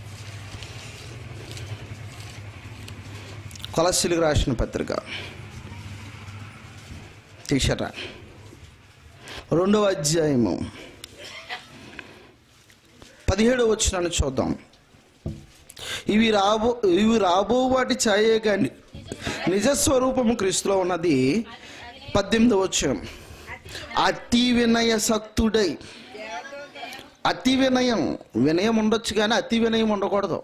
కొలస్సీలకు రాసిన పత్రిక తీసారా రెండవ అధ్యాయము పదిహేడవ వచ్చినాన్ని చూద్దాం ఇవి రాబో ఇవి రాబో వాటి ఛాయే కానీ నిజస్వరూపము క్రీస్తులో ఉన్నది పద్దెనిమిది వచ్చిన అతి వినయ సక్తుడై అతి వినయం వినయం ఉండొచ్చు కానీ అతి వినయం ఉండకూడదు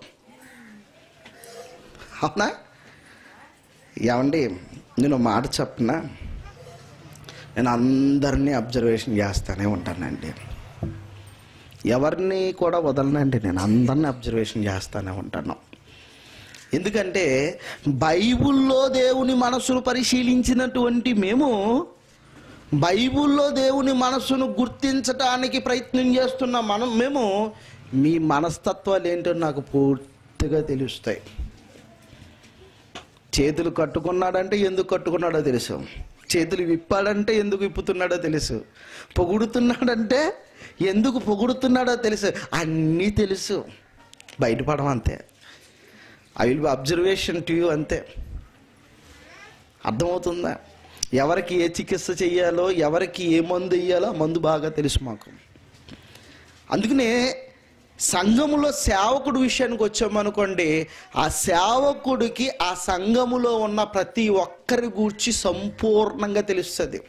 అవునా ఏమండి నేను ఒక మాట చెప్పనా నేను అందరినీ అబ్జర్వేషన్ చేస్తానే ఉంటానండి ఎవరిని కూడా వదలనండి నేను అందరిని అబ్జర్వేషన్ చేస్తానే ఉంటాను ఎందుకంటే బైబిల్లో దేవుని మనసును పరిశీలించినటువంటి మేము బైబిల్లో దేవుని మనస్సును గుర్తించటానికి ప్రయత్నం చేస్తున్న మనం మేము మీ మనస్తత్వాలు ఏంటో నాకు పూర్తిగా తెలుస్తాయి చేతులు కట్టుకున్నాడంటే ఎందుకు కట్టుకున్నాడో తెలుసు చేతులు విప్పాడంటే ఎందుకు విప్పుతున్నాడో తెలుసు పొగుడుతున్నాడంటే ఎందుకు పొగుడుతున్నాడో తెలుసు అన్నీ తెలుసు బయటపడం అంతే I will be observation to you అంతే అర్థమవుతుందా ఎవరికి ఏ చికిత్స చెయ్యాలో ఎవరికి ఏ మందు వేయాలో ఆ మందు బాగా తెలుసు మాకు అందుకనే సంఘములో సేవకుడు విషయానికి వచ్చామనుకోండి ఆ సేవకుడికి ఆ సంఘములో ఉన్న ప్రతి ఒక్కరి గూర్చి సంపూర్ణంగా తెలుస్తుంది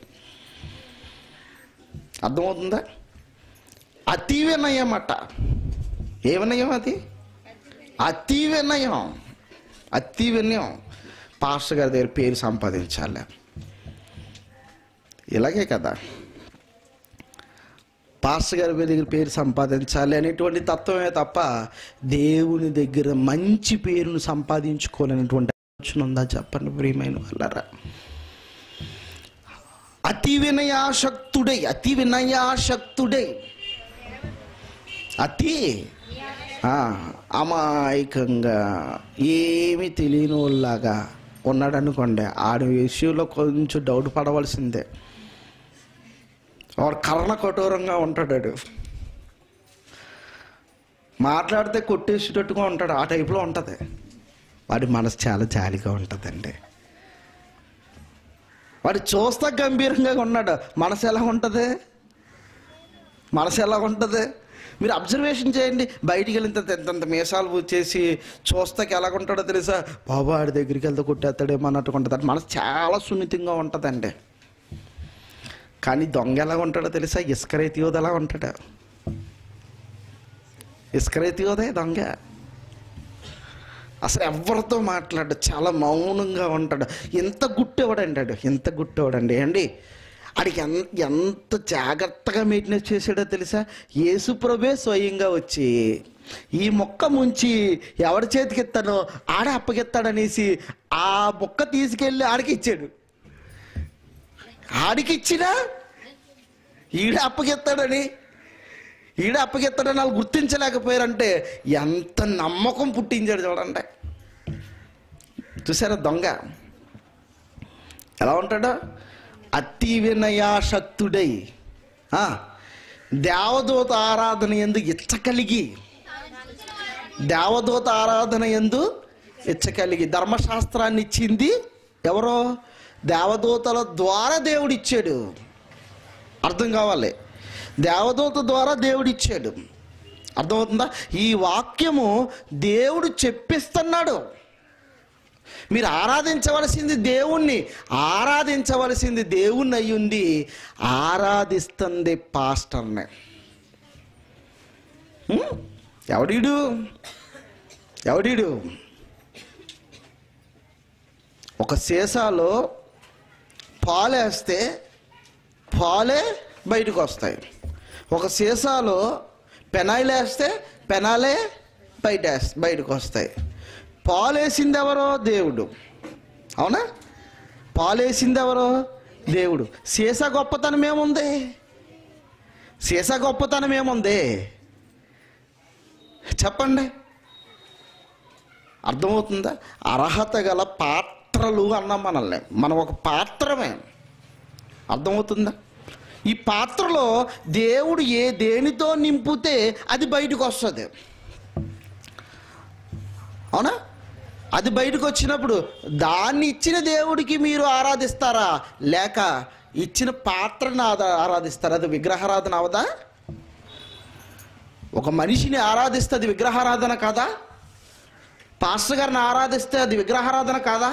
అర్థమవుతుందా అతి వినయం అట ఏ వినయం అది అతి వినయం అతి వినయం పాస్టర్ గారి దగ్గర పేరు సంపాదించాలి ఇలాగే కదా పాస్టర్ గారి దగ్గర పేరు సంపాదించాలి అనేటువంటి తత్వమే తప్ప దేవుని దగ్గర మంచి పేరును సంపాదించుకోవాలనేటువంటి ఆలోచన ఉందా చెప్పండి ప్రియమైన వాళ్ళరా అతి వినయాశక్తుడై అతి వినయాశక్తుడై అతి ఆ, అమాయకంగా ఏమీ తెలియని వాళ్ళలాగా ఉన్నాడు అనుకోండి ఆడి విషయంలో కొంచెం డౌట్ పడవలసిందే వాడు కర్ణ కఠోరంగా ఉంటాడు వాడు. మాట్లాడితే కొట్టేసేటట్టుగా ఉంటాడు ఆ టైప్లో ఉంటుంది వాడి మనసు చాలా జాలిగా ఉంటుందండి వాడు చూస్తా గంభీరంగా ఉన్నాడు మనసు ఎలా ఉంటుంది మనసు ఎలా ఉంటుంది మీరు అబ్జర్వేషన్ చేయండి బయటికి వెళ్ళిన తర్వాత ఎంతంత మీసాలు చేసి చూస్తాకి ఎలా ఉంటాడో తెలుసా బాబా ఆడి దగ్గరికి వెళ్తే కొట్టేస్తాడేమో అన్నట్టు ఉంటుంది మనసు చాలా సున్నితంగా ఉంటుందండి కానీ దొంగ ఎలా ఉంటాడో తెలుసా ఇసుకరైతీయోది ఎలా ఉంటాడు ఇసుకరైతీయోదే దొంగ అసలు ఎవరితో మాట్లాడు చాలా మౌనంగా ఉంటాడు ఎంత గుట్టేవాడు అంటాడు ఎంత గుట్టేవాడండి అండి ఆడికి ఎంత ఎంత జాగ్రత్తగా మెయింటెనెన్స్ చేసాడో తెలుసా యేసుప్రభే స్వయంగా వచ్చి ఈ మొక్క ముంచి ఎవరి చేతికి ఇస్తానో ఆడే అప్పగిస్తాడనేసి ఆ మొక్క తీసుకెళ్ళి ఆడికి ఇచ్చాడు ఆడికి ఇచ్చినా ఈడ అప్పగిస్తాడని ఈడ అప్పగిస్తాడని వాళ్ళు గుర్తించలేకపోయారంటే ఎంత నమ్మకం పుట్టించాడు చూడండి చూసారా దొంగ ఎలా ఉంటాడో అతి వినయాశక్తుడై ఆ, దేవదూత ఆరాధన ఎందు ఇచ్చ కలిగి దేవదూత ఆరాధన ఎందు ఇచ్చ కలిగి ధర్మశాస్త్రాన్ని ఇచ్చింది ఎవరో దేవదూతల ద్వారా దేవుడు ఇచ్చాడు అర్థం కావాలి దేవదూత ద్వారా దేవుడు ఇచ్చాడు అర్థమవుతుందా ఈ వాక్యము దేవుడు చెప్పిస్తున్నాడు మీరు ఆరాధించవలసింది దేవుణ్ణి ఆరాధించవలసింది దేవుణ్ణి అయ్యుండి ఆరాధిస్తుంది పాస్టర్ని హ్మ్? ఎవడీడు ఎవడీడు ఒక సీసాలో పాలేస్తే పాలే బయటకు వస్తాయి ఒక సీసాలో పెనాయిల్ వేస్తే పెనాలే బయట వేస్- బయటకు వస్తాయి పాలేసింది ఎవరో దేవుడు అవునా పాలేసింది ఎవరో దేవుడు సీసా గొప్పతనం ఏముంది సీసా గొప్పతనం ఏముంది చెప్పండి అర్థమవుతుందా అర్హత గల పాత్రలు అన్నాం మనల్ని మనం ఒక పాత్రమే అర్థమవుతుందా ఈ పాత్రలో దేవుడు ఏ దేనితో నింపితే అది బయటకు వస్తుంది అవునా అది బయటకు వచ్చినప్పుడు దాన్ని ఇచ్చిన దేవుడికి మీరు ఆరాధిస్తారా లేక ఇచ్చిన పాత్రను ఆదా- ఆరాధిస్తారా అది విగ్రహారాధన అవదా ఒక మనిషిని ఆరాధిస్తే అది విగ్రహారాధన కాదా పాస్టర్ గారిని ఆరాధిస్తే అది విగ్రహారాధన కాదా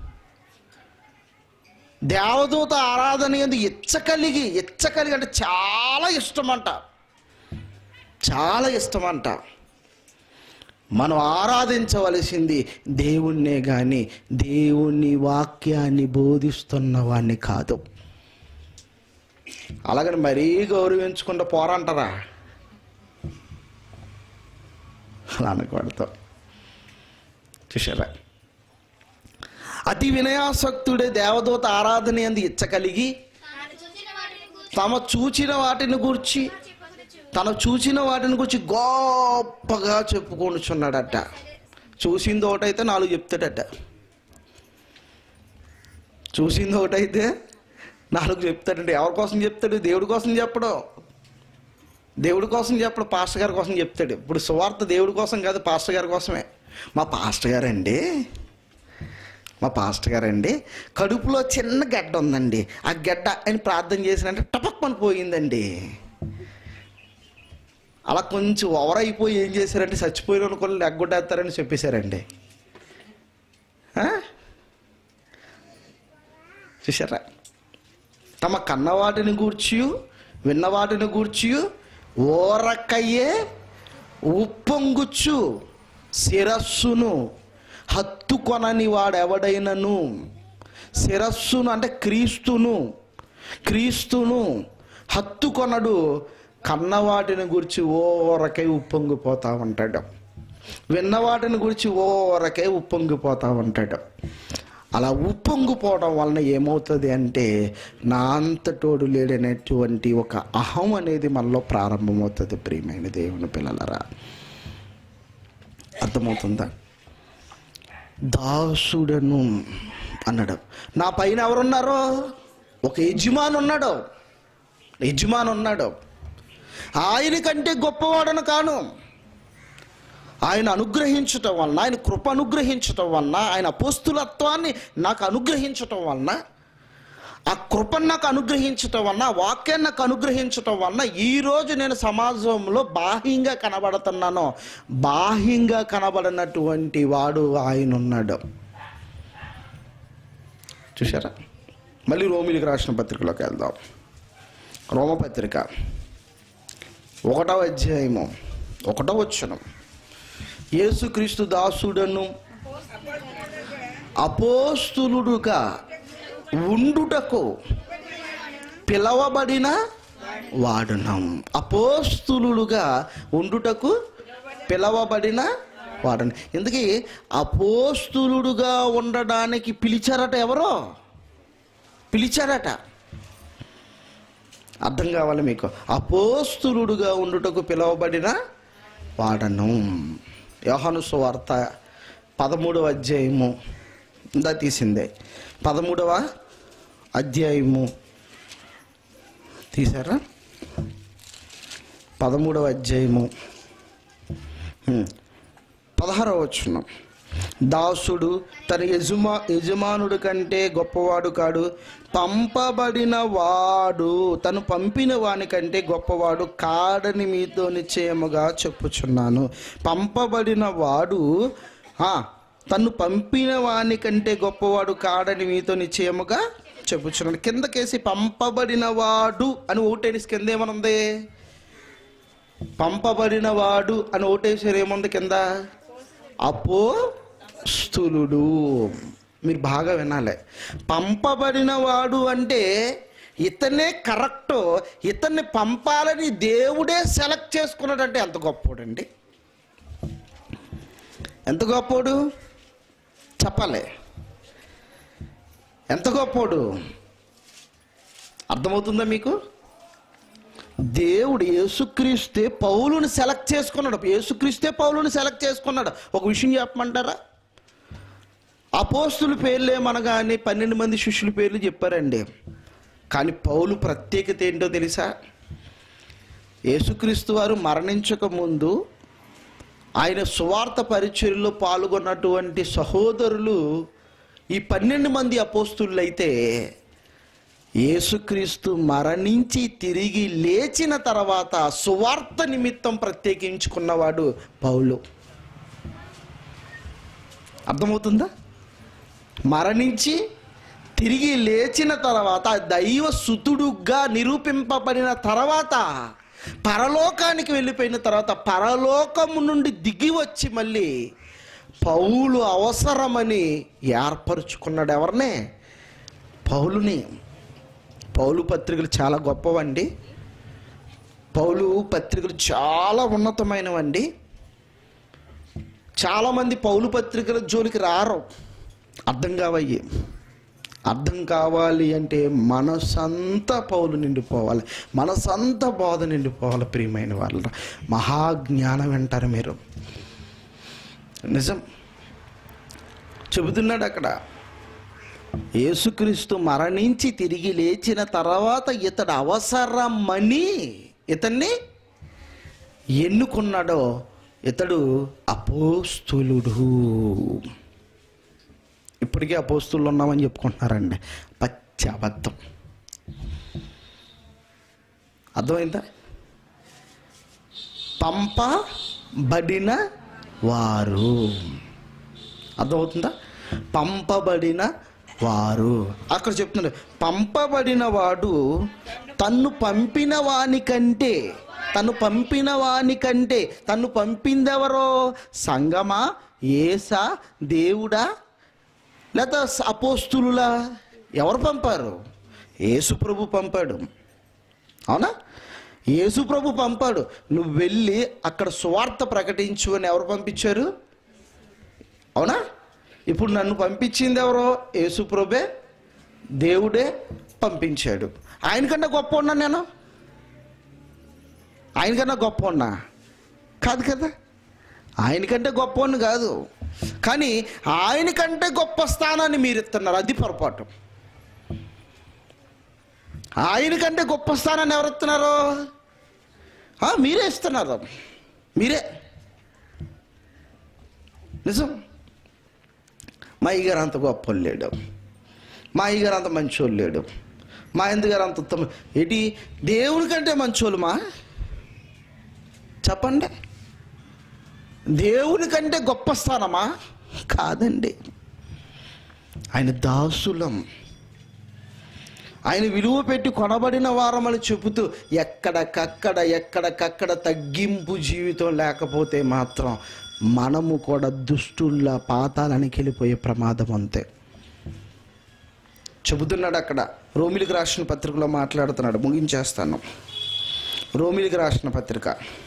దేవదూత ఆరాధన ఎందు ఇచ్చ కలిగి ఇచ్చ కలిగి అంటే చాలా ఇష్టం అంట చాలా ఇష్టం అంట మనం ఆరాధించవలసింది దేవుణ్ణే కానీ దేవుని వాక్యాన్ని బోధిస్తున్న వాడిని కాదు అలాగని మరీ గౌరవించకుండా పోరంటారా అలా అనకూడదు చూసారా అతి వినయాసక్తుడే దేవదూత ఆరాధన ఎందు ఇచ్చ కలిగి తమ చూచిన వాటిని గూర్చి తను చూసిన వాటిని గురించి గొప్పగా చెప్పుకొనుచున్నాడట చూసింది ఒకటైతే నాలుగు చెప్తాడట చూసింది ఒకటైతే నాలుగు చెప్తాడంటే ఎవరి కోసం చెప్తాడు దేవుడి కోసం చెప్పడం దేవుడి కోసం చెప్పడు పాస్టర్ గారి కోసం చెప్తాడు ఇప్పుడు సువార్త దేవుడి కోసం కాదు పాస్టర్ గారి కోసమే మా పాస్టర్ గారండి మా పాస్టర్ గారండి కడుపులో చిన్న గడ్డ ఉందండి ఆ గడ్డ అని ప్రార్థన చేసినంటే టపక్మని పోయిందండి అలా కొంచెం ఓవర్ అయిపోయి ఏం చేశారంటే చచ్చిపోయిన అనుకోని ఎగ్గొట్టేస్తారని చెప్పేశారండి ఆ? చూసారా తమ కన్నవాటిని గూర్చి విన్నవాటిని గూర్చి ఓరకయ్యే ఉప్పొంగుచ్చు శిరస్సును హత్తుకొనని వాడెవడైనను శిరస్సును అంటే క్రీస్తును క్రీస్తును హత్తుకొనడు కన్నవాటిని గురించి ఓరకై ఉప్పొంగిపోతా ఉంటాడు విన్నవాటిని గురించి ఓరకై ఉప్పొంగిపోతా ఉంటాడు అలా ఉప్పొంగిపోవడం వలన ఏమవుతుంది అంటే నా అంతటోడు లేడనేటువంటి ఒక అహం అనేది మనలో ప్రారంభమవుతుంది ప్రియమైన దేవుని పిల్లలరా అర్థమవుతుందా దాసుడను అన్నాడు నా పైన ఎవరున్నారో ఒక యజమాని ఉన్నాడు యజమాని ఉన్నాడు ఆయన కంటే గొప్పవాడను కాను ఆయన అనుగ్రహించటం వలన ఆయన కృప అనుగ్రహించటం వలన ఆయన అపోస్తులత్వాన్ని నాకు అనుగ్రహించటం వలన ఆ కృపను నాకు అనుగ్రహించటం వలన ఆ వాక్యాన్ని నాకు అనుగ్రహించటం వలన ఈరోజు నేను సమాజంలో బాహ్యంగా కనబడుతున్నాను బాహ్యంగా కనబడినటువంటి వాడు ఆయన ఉన్నాడు చూసారా మళ్ళీ రోమిలికి రాసిన పత్రికలోకి వెళ్దాం రోమపత్రిక ఒకటవ అధ్యాయము ఒకటవ వచ్చనం యేసుక్రీస్తు దాసుడను అపోస్తులుడుగా ఉండుటకు పిలవబడిన వాడునం అపోస్తులుగా ఉండుటకు పిలవబడిన వాడని ఎందుకీ అపోస్తులుడుగా ఉండడానికి పిలిచారట ఎవరో పిలిచారట అర్థం కావాలి మీకు అపోస్తులుడుగా ఉండుటకు పిలువబడిన వాడను యోహాను సువార్త పదమూడవ అధ్యాయము ఇందా తీసిందే పదమూడవ అధ్యాయము తీసారా పదమూడవ అధ్యాయము హ్మ్. పదహారవ వచ్చున్నాం దాసుడు తన యజమా యజమానుడి కంటే గొప్పవాడు కాడు పంపబడిన వాడు తను పంపిన వాని కంటే గొప్పవాడు కాడని మీతో నిశ్చయముగా చెప్పుచున్నాను పంపబడిన వాడు ఆ, తను పంపిన వాని కంటే గొప్పవాడు కాడని మీతో నిశ్చయముగా చెప్పుచున్నాను కిందకేసి పంపబడిన వాడు అని ఓటేసి కింద ఏమనుంది పంపబడిన వాడు అని ఓటేసారు ఏముంది కింద అపో స్థులుడు మీరు బాగా వినాలి పంపబడిన వాడు అంటే ఇతనే కరెక్ట్ ఇతన్ని పంపాలని దేవుడే సెలెక్ట్ చేసుకున్నాడంటే ఎంత గొప్పోడండి ఎంత గొప్పోడు చెప్పాలి ఎంత గొప్పోడు అర్థమవుతుందా మీకు దేవుడు యేసుక్రీస్తే పౌలుని సెలెక్ట్ చేసుకున్నాడు యేసుక్రీస్తే పౌలుని సెలెక్ట్ చేసుకున్నాడు ఒక విషయం చెప్పమంటారా అపోస్తుల పేర్లు ఏమనగానే పన్నెండు మంది శిష్యుల పేర్లు చెప్పారండి కానీ పౌలు ప్రత్యేకత ఏంటో తెలుసా యేసుక్రీస్తు వారు మరణించక ముందు ఆయన సువార్త పరిచర్యలో పాల్గొన్నటువంటి సహోదరులు ఈ పన్నెండు మంది అపోస్తులు అయితే యేసుక్రీస్తు మరణించి తిరిగి లేచిన తర్వాత సువార్త నిమిత్తం ప్రత్యేకించుకున్నవాడు పౌలు అర్థమవుతుందా మరణించి తిరిగి లేచిన తర్వాత దైవ సుతుడుగా నిరూపింపబడిన తర్వాత పరలోకానికి వెళ్ళిపోయిన తర్వాత పరలోకము నుండి దిగి వచ్చి మళ్ళీ పౌలు అవసరమని ఏర్పరచుకున్నాడు ఎవరినే పౌలుని పౌలు పత్రికలు చాలా గొప్పవండి పౌలు పత్రికలు చాలా ఉన్నతమైనవండి చాలామంది పౌలు పత్రికల జోలికి రారు అర్థం కావయ్యి అర్థం కావాలి అంటే మనసంతా పౌలు నిండిపోవాలి మనసంతా బోధ నిండిపోవాలి ప్రియమైన వాళ్ళ మహాజ్ఞానం వింటారు మీరు నిజం చెబుతున్నాడు అక్కడ యేసుక్రీస్తు మరణించి తిరిగి లేచిన తర్వాత ఇతడు అవసరమని ఇతన్ని ఎన్నుకున్నాడో ఇతడు అపోస్తులుడు ఇప్పటికే అపోస్తులు ఉన్నామని చెప్పుకుంటున్నారండి పచ్చి అబద్ధం అర్థమైందా పంపబడిన వారు అర్థమవుతుందా పంపబడిన వారు అక్కడ చెప్తున్నాడు పంపబడిన వాడు తన్ను పంపిన వాని కంటే తను పంపిన వాని కంటే తన్ను పంపిందెవరో సంగమా ఏసా దేవుడా లేదా అపోస్తులులా ఎవరు పంపారు యేసు ప్రభు పంపాడు అవునా యేసు ప్రభు పంపాడు నువ్వు వెళ్ళి అక్కడ సువార్త ప్రకటించు అని ఎవరు పంపించారు అవునా ఇప్పుడు నన్ను పంపించింది ఎవరో యేసు ప్రభే దేవుడే పంపించాడు ఆయనకన్నా గొప్ప ఉన్నా నేను ఆయనకన్నా గొప్ప ఉన్నా కాదు కదా ఆయనకంటే గొప్ప కాదు కానీ ఆయనకంటే గొప్ప స్థానాన్ని మీరు ఇస్తున్నారు అది పొరపాటు ఆయనకంటే గొప్ప స్థానాన్ని ఎవరు ఇస్తున్నారు ఆ, మీరే ఇస్తున్నారు మీరే నిజం మా అయ్యగారు అంత గొప్ప లేడు మా అయ్యగారు అంత మంచోళ్ళు లేడు మా ఎందుగారు అంత ఉత్తమ ఏంటి దేవుని కంటే మంచోళ్ళమా చెప్పండి దేవుని కంటే గొప్ప స్థానమా కాదండి ఆయన దాసులం ఆయన విలువ పెట్టి కొనబడిన వారమని చెబుతూ ఎక్కడకక్కడ ఎక్కడకక్కడ తగ్గింపు జీవితం లేకపోతే మాత్రం మనము కూడా దుష్టుల్లా పాతాలని వెళ్ళిపోయే ప్రమాదం అంతే చెబుతున్నాడు అక్కడ రోమిలికి రాసిన పత్రికలో మాట్లాడుతున్నాడు ముగించేస్తాను రోమిలికి రాసిన పత్రిక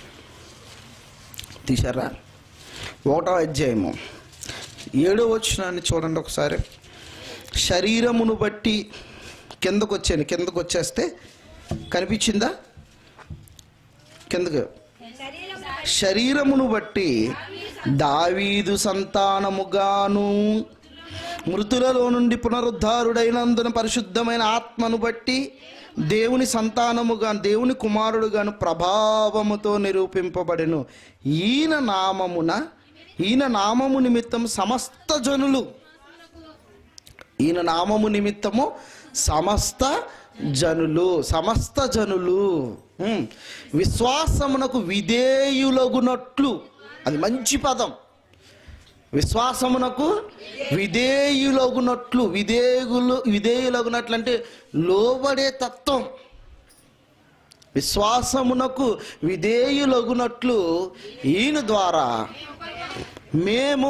తీశారా ఒకటో అధ్యాయము ఏడో వచ్చినాన్ని చూడండి ఒకసారి శరీరమును బట్టి కిందకు వచ్చాను కిందకు వచ్చేస్తే కనిపించిందా కిందకు శరీరమును బట్టి దావీదు సంతానముగాను మృతులలో నుండి పునరుద్ధారుడైనందున పరిశుద్ధమైన ఆత్మను బట్టి దేవుని సంతానముగా దేవుని కుమారుడుగాను ప్రభావముతో నిరూపింపబడెను ఈయన నామమున ఈయన నామము నిమిత్తం సమస్త జనులు ఈయన నామము నిమిత్తము సమస్త జనులు సమస్త జనులు ఉమ్, విశ్వాసమునకు విధేయులగునట్లు అది మంచి పదం విశ్వాసమునకు విధేయులగునట్లు విధేయులు విధేయులగునట్లు అంటే లోబడే తత్వం విశ్వాసమునకు విధేయులగునట్లు ఈయన ద్వారా మేము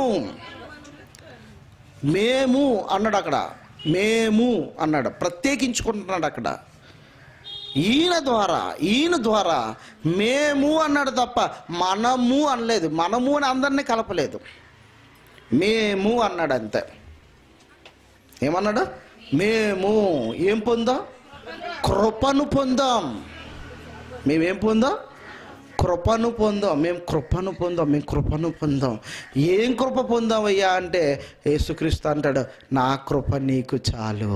మేము అన్నాడు అక్కడ మేము అన్నాడు ప్రత్యేకించుకుంటున్నాడు అక్కడ ఈయన ద్వారా ఈయన ద్వారా మేము అన్నాడు తప్ప మనము అనలేదు మనము అని అందరినీ కలపలేదు మేము అన్నాడు అంతే ఏమన్నాడు మేము ఏం పొందాం కృపను పొందాం మేమేం పొందాం కృపను పొందాం మేము కృపను పొందాం మేము కృపను పొందాం ఏం కృప పొందామయ్యా అంటే యేసుక్రీస్తు అంటాడు నా కృప నీకు చాలు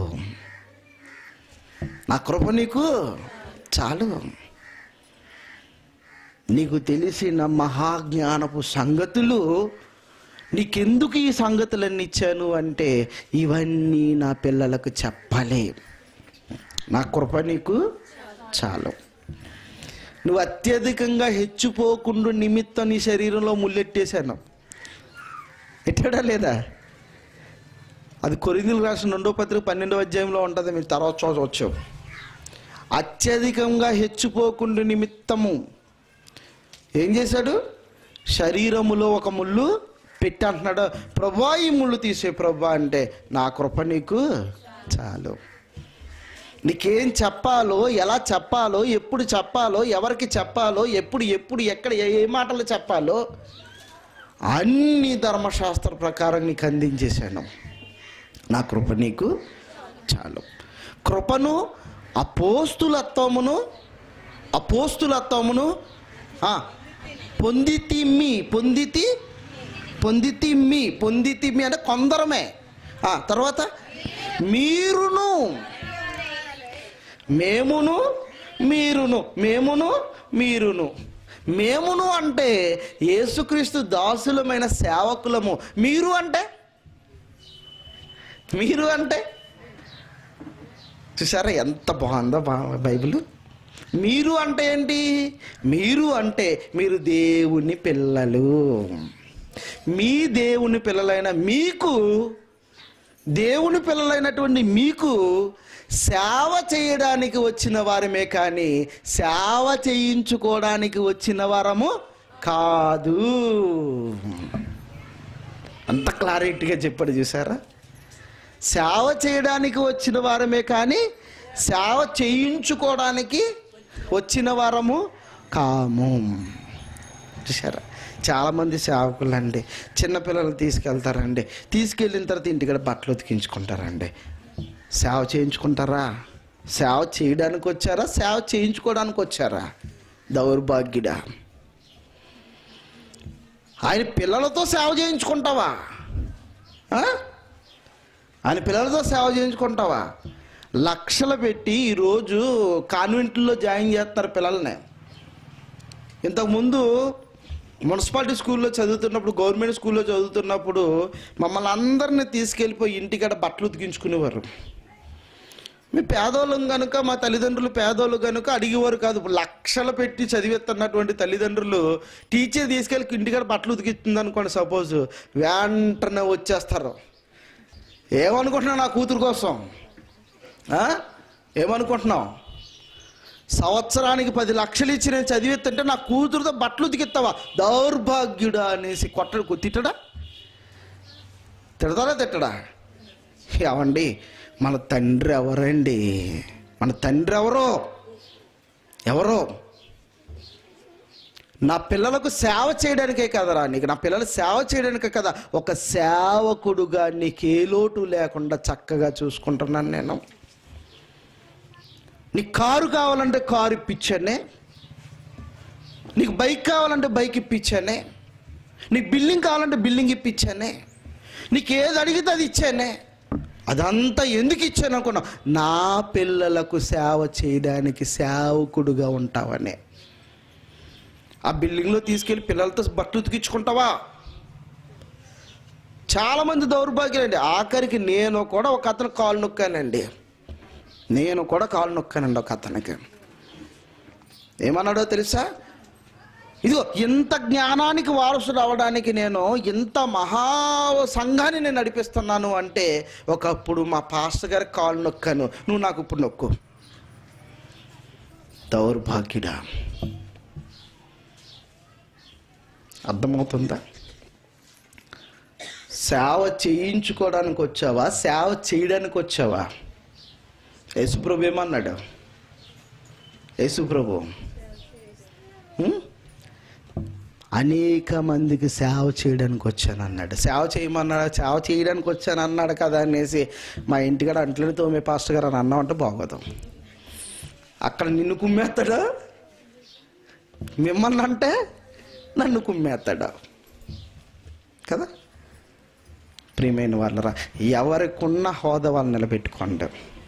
నా కృప నీకు చాలు నీకు తెలిసిన మహాజ్ఞానపు సంగతులు నీకెందుకు ఈ సంగతులన్నీ ఇచ్చాను అంటే ఇవన్నీ నా పిల్లలకు చెప్పలే నా కృప నీకు చాలు నువ్వు అత్యధికంగా హెచ్చిపోకుండా నిమిత్తం నీ శరీరంలో ముల్లెట్టేశాను ఎట్టాడా లేదా అది కొరిందులు రాసిన రెండో పత్రిక పన్నెండో అధ్యాయంలో ఉంటుంది మీరు తర్వాత చూడవచ్చు అత్యధికంగా హెచ్చిపోకుండా నిమిత్తము ఏం చేశాడు శరీరములో ఒక ముళ్ళు పెట్టి అంటున్నాడు ప్రభా ఈ ముళ్ళు తీసే ప్రభా అంటే నా కృప నీకు చాలు నీకేం చెప్పాలో ఎలా చెప్పాలో ఎప్పుడు చెప్పాలో ఎవరికి చెప్పాలో ఎప్పుడు ఎప్పుడు ఎక్కడ ఏ ఏ మాటలు చెప్పాలో అన్ని ధర్మశాస్త్ర ప్రకారం నీకు అందించేశాను నా కృప నీకు చాలు కృపను అపోస్తులత్వమును అపోస్తులత్వమును ఆ, పొందితిమ్మి పొందితి పొందితిమ్మి పొందితిమ్మి అంటే కొందరమే ఆ, తర్వాత మీరును మేమును మీరును మేమును మీరును మేమును అంటే యేసుక్రీస్తు దాసులమైన సేవకులము మీరు అంటే మీరు అంటే చూసారా ఎంత బాగుందో బా బైబిల్ మీరు అంటే ఏంటి మీరు అంటే మీరు దేవుని పిల్లలు మీ దేవుని పిల్లలైన మీకు దేవుని పిల్లలైనటువంటి మీకు సేవ చేయడానికి వచ్చిన వారమే కానీ సేవ చేయించుకోవడానికి వచ్చిన వారము కాదు అంత క్లారిటీగా చెప్పాడు చూసారా సేవ చేయడానికి వచ్చిన వారమే కానీ సేవ చేయించుకోవడానికి వచ్చిన వారము కాము చూసారా చాలామంది సేవకులు అండి చిన్నపిల్లలు తీసుకెళ్తారండి తీసుకెళ్ళిన తర్వాత ఇంటికాడ బట్టలు ఉతికించుకుంటారండి సేవ చేయించుకుంటారా సేవ చేయడానికి వచ్చారా సేవ చేయించుకోవడానికి వచ్చారా దౌర్భాగ్యుడా ఆయన పిల్లలతో సేవ చేయించుకుంటావా ఆ? ఆయన పిల్లలతో సేవ చేయించుకుంటావా లక్షలు పెట్టి ఈరోజు కాన్వెంట్లో జాయిన్ చేస్తారు పిల్లల్ని ఇంతకుముందు మున్సిపాలిటీ స్కూల్లో చదువుతున్నప్పుడు గవర్నమెంట్ స్కూల్లో చదువుతున్నప్పుడు మమ్మల్ని అందరినీ తీసుకెళ్ళిపోయి ఇంటికాడ బట్టలు ఉతికించుకునేవారు మీ పేదోళ్ళం కనుక మా తల్లిదండ్రులు పేదోళ్ళు కనుక అడిగేవారు కాదు ఇప్పుడు లక్షలు పెట్టి చదివిస్తున్నటువంటి తల్లిదండ్రులు టీచర్ తీసుకెళ్ళి ఇంటికాడ బట్టలు ఉతికిస్తుంది అనుకోండి సపోజ్ వెంటనే వచ్చేస్తారు ఏమనుకుంటున్నావు నా కూతురు కోసం ఆ? ఏమనుకుంటున్నావు సంవత్సరానికి పది లక్షలు ఇచ్చి నేను చదివిస్తుంటే నా కూతురుతో బట్టలు ఉతికిస్తావా దౌర్భాగ్యుడా అనేసి కొట్టడు తిట్టడా తిడతారా తిట్టడా ఏమండి మన తండ్రి ఎవరండి మన తండ్రి ఎవరో ఎవరో నా పిల్లలకు సేవ చేయడానికే కదరా నీకు నా పిల్లలు సేవ చేయడానికే కదా ఒక సేవకుడుగా నీకు ఏ లోటు లేకుండా చక్కగా చూసుకుంటున్నాను నేను నీకు కారు కావాలంటే కారు ఇప్పించానే నీకు బైక్ కావాలంటే బైక్ ఇప్పించానే నీకు బిల్డింగ్ కావాలంటే బిల్డింగ్ ఇప్పించానే నీకు ఏది అడిగితే అది ఇచ్చానే అదంతా ఎందుకు ఇచ్చాను అనుకున్నావు నా పిల్లలకు సేవ చేయడానికి సేవకుడుగా ఉంటావనే ఆ బిల్డింగ్లో తీసుకెళ్ళి పిల్లలతో బట్టలు ఉతికించుకుంటావా చాలామంది దౌర్భాగ్యులండి ఆఖరికి నేను కూడా ఒక అతను కాలు నొక్కానండి నేను కూడా కాలు నొక్కానండి ఒక అతనికి ఏమన్నాడో తెలుసా ఇదిగో ఇంత జ్ఞానానికి వారసుడు అవడానికి నేను ఇంత మహా సంఘాన్ని నేను నడిపిస్తున్నాను అంటే ఒకప్పుడు మా పాస్టర్ గారి కాలు నొక్కాను నువ్వు నాకు ఇప్పుడు నొక్కు దౌర్భాగ్యుడా అర్థమవుతుందా సేవ చేయించుకోవడానికి వచ్చావా సేవ చేయడానికి వచ్చావా యేసుప్రభు ఏమన్నాడు యేసుప్రభు ఉం? అనేక మందికి సేవ చేయడానికి వచ్చాను అన్నాడు సేవ చేయమన్నాడు సేవ చేయడానికి వచ్చాను అన్నాడు కదా అనేసి మా ఇంటికాడ అంట్లని తోమే పాస్టర్ గారు అని అన్నామంటే బాగోదు అక్కడ నిన్ను కుమ్మేస్తాడా మిమ్మల్ని అంటే నన్ను కుమ్మేస్తాడా కదా ప్రియమైన వాళ్ళరా ఎవరికున్న హోదా వాళ్ళు నిలబెట్టుకోండి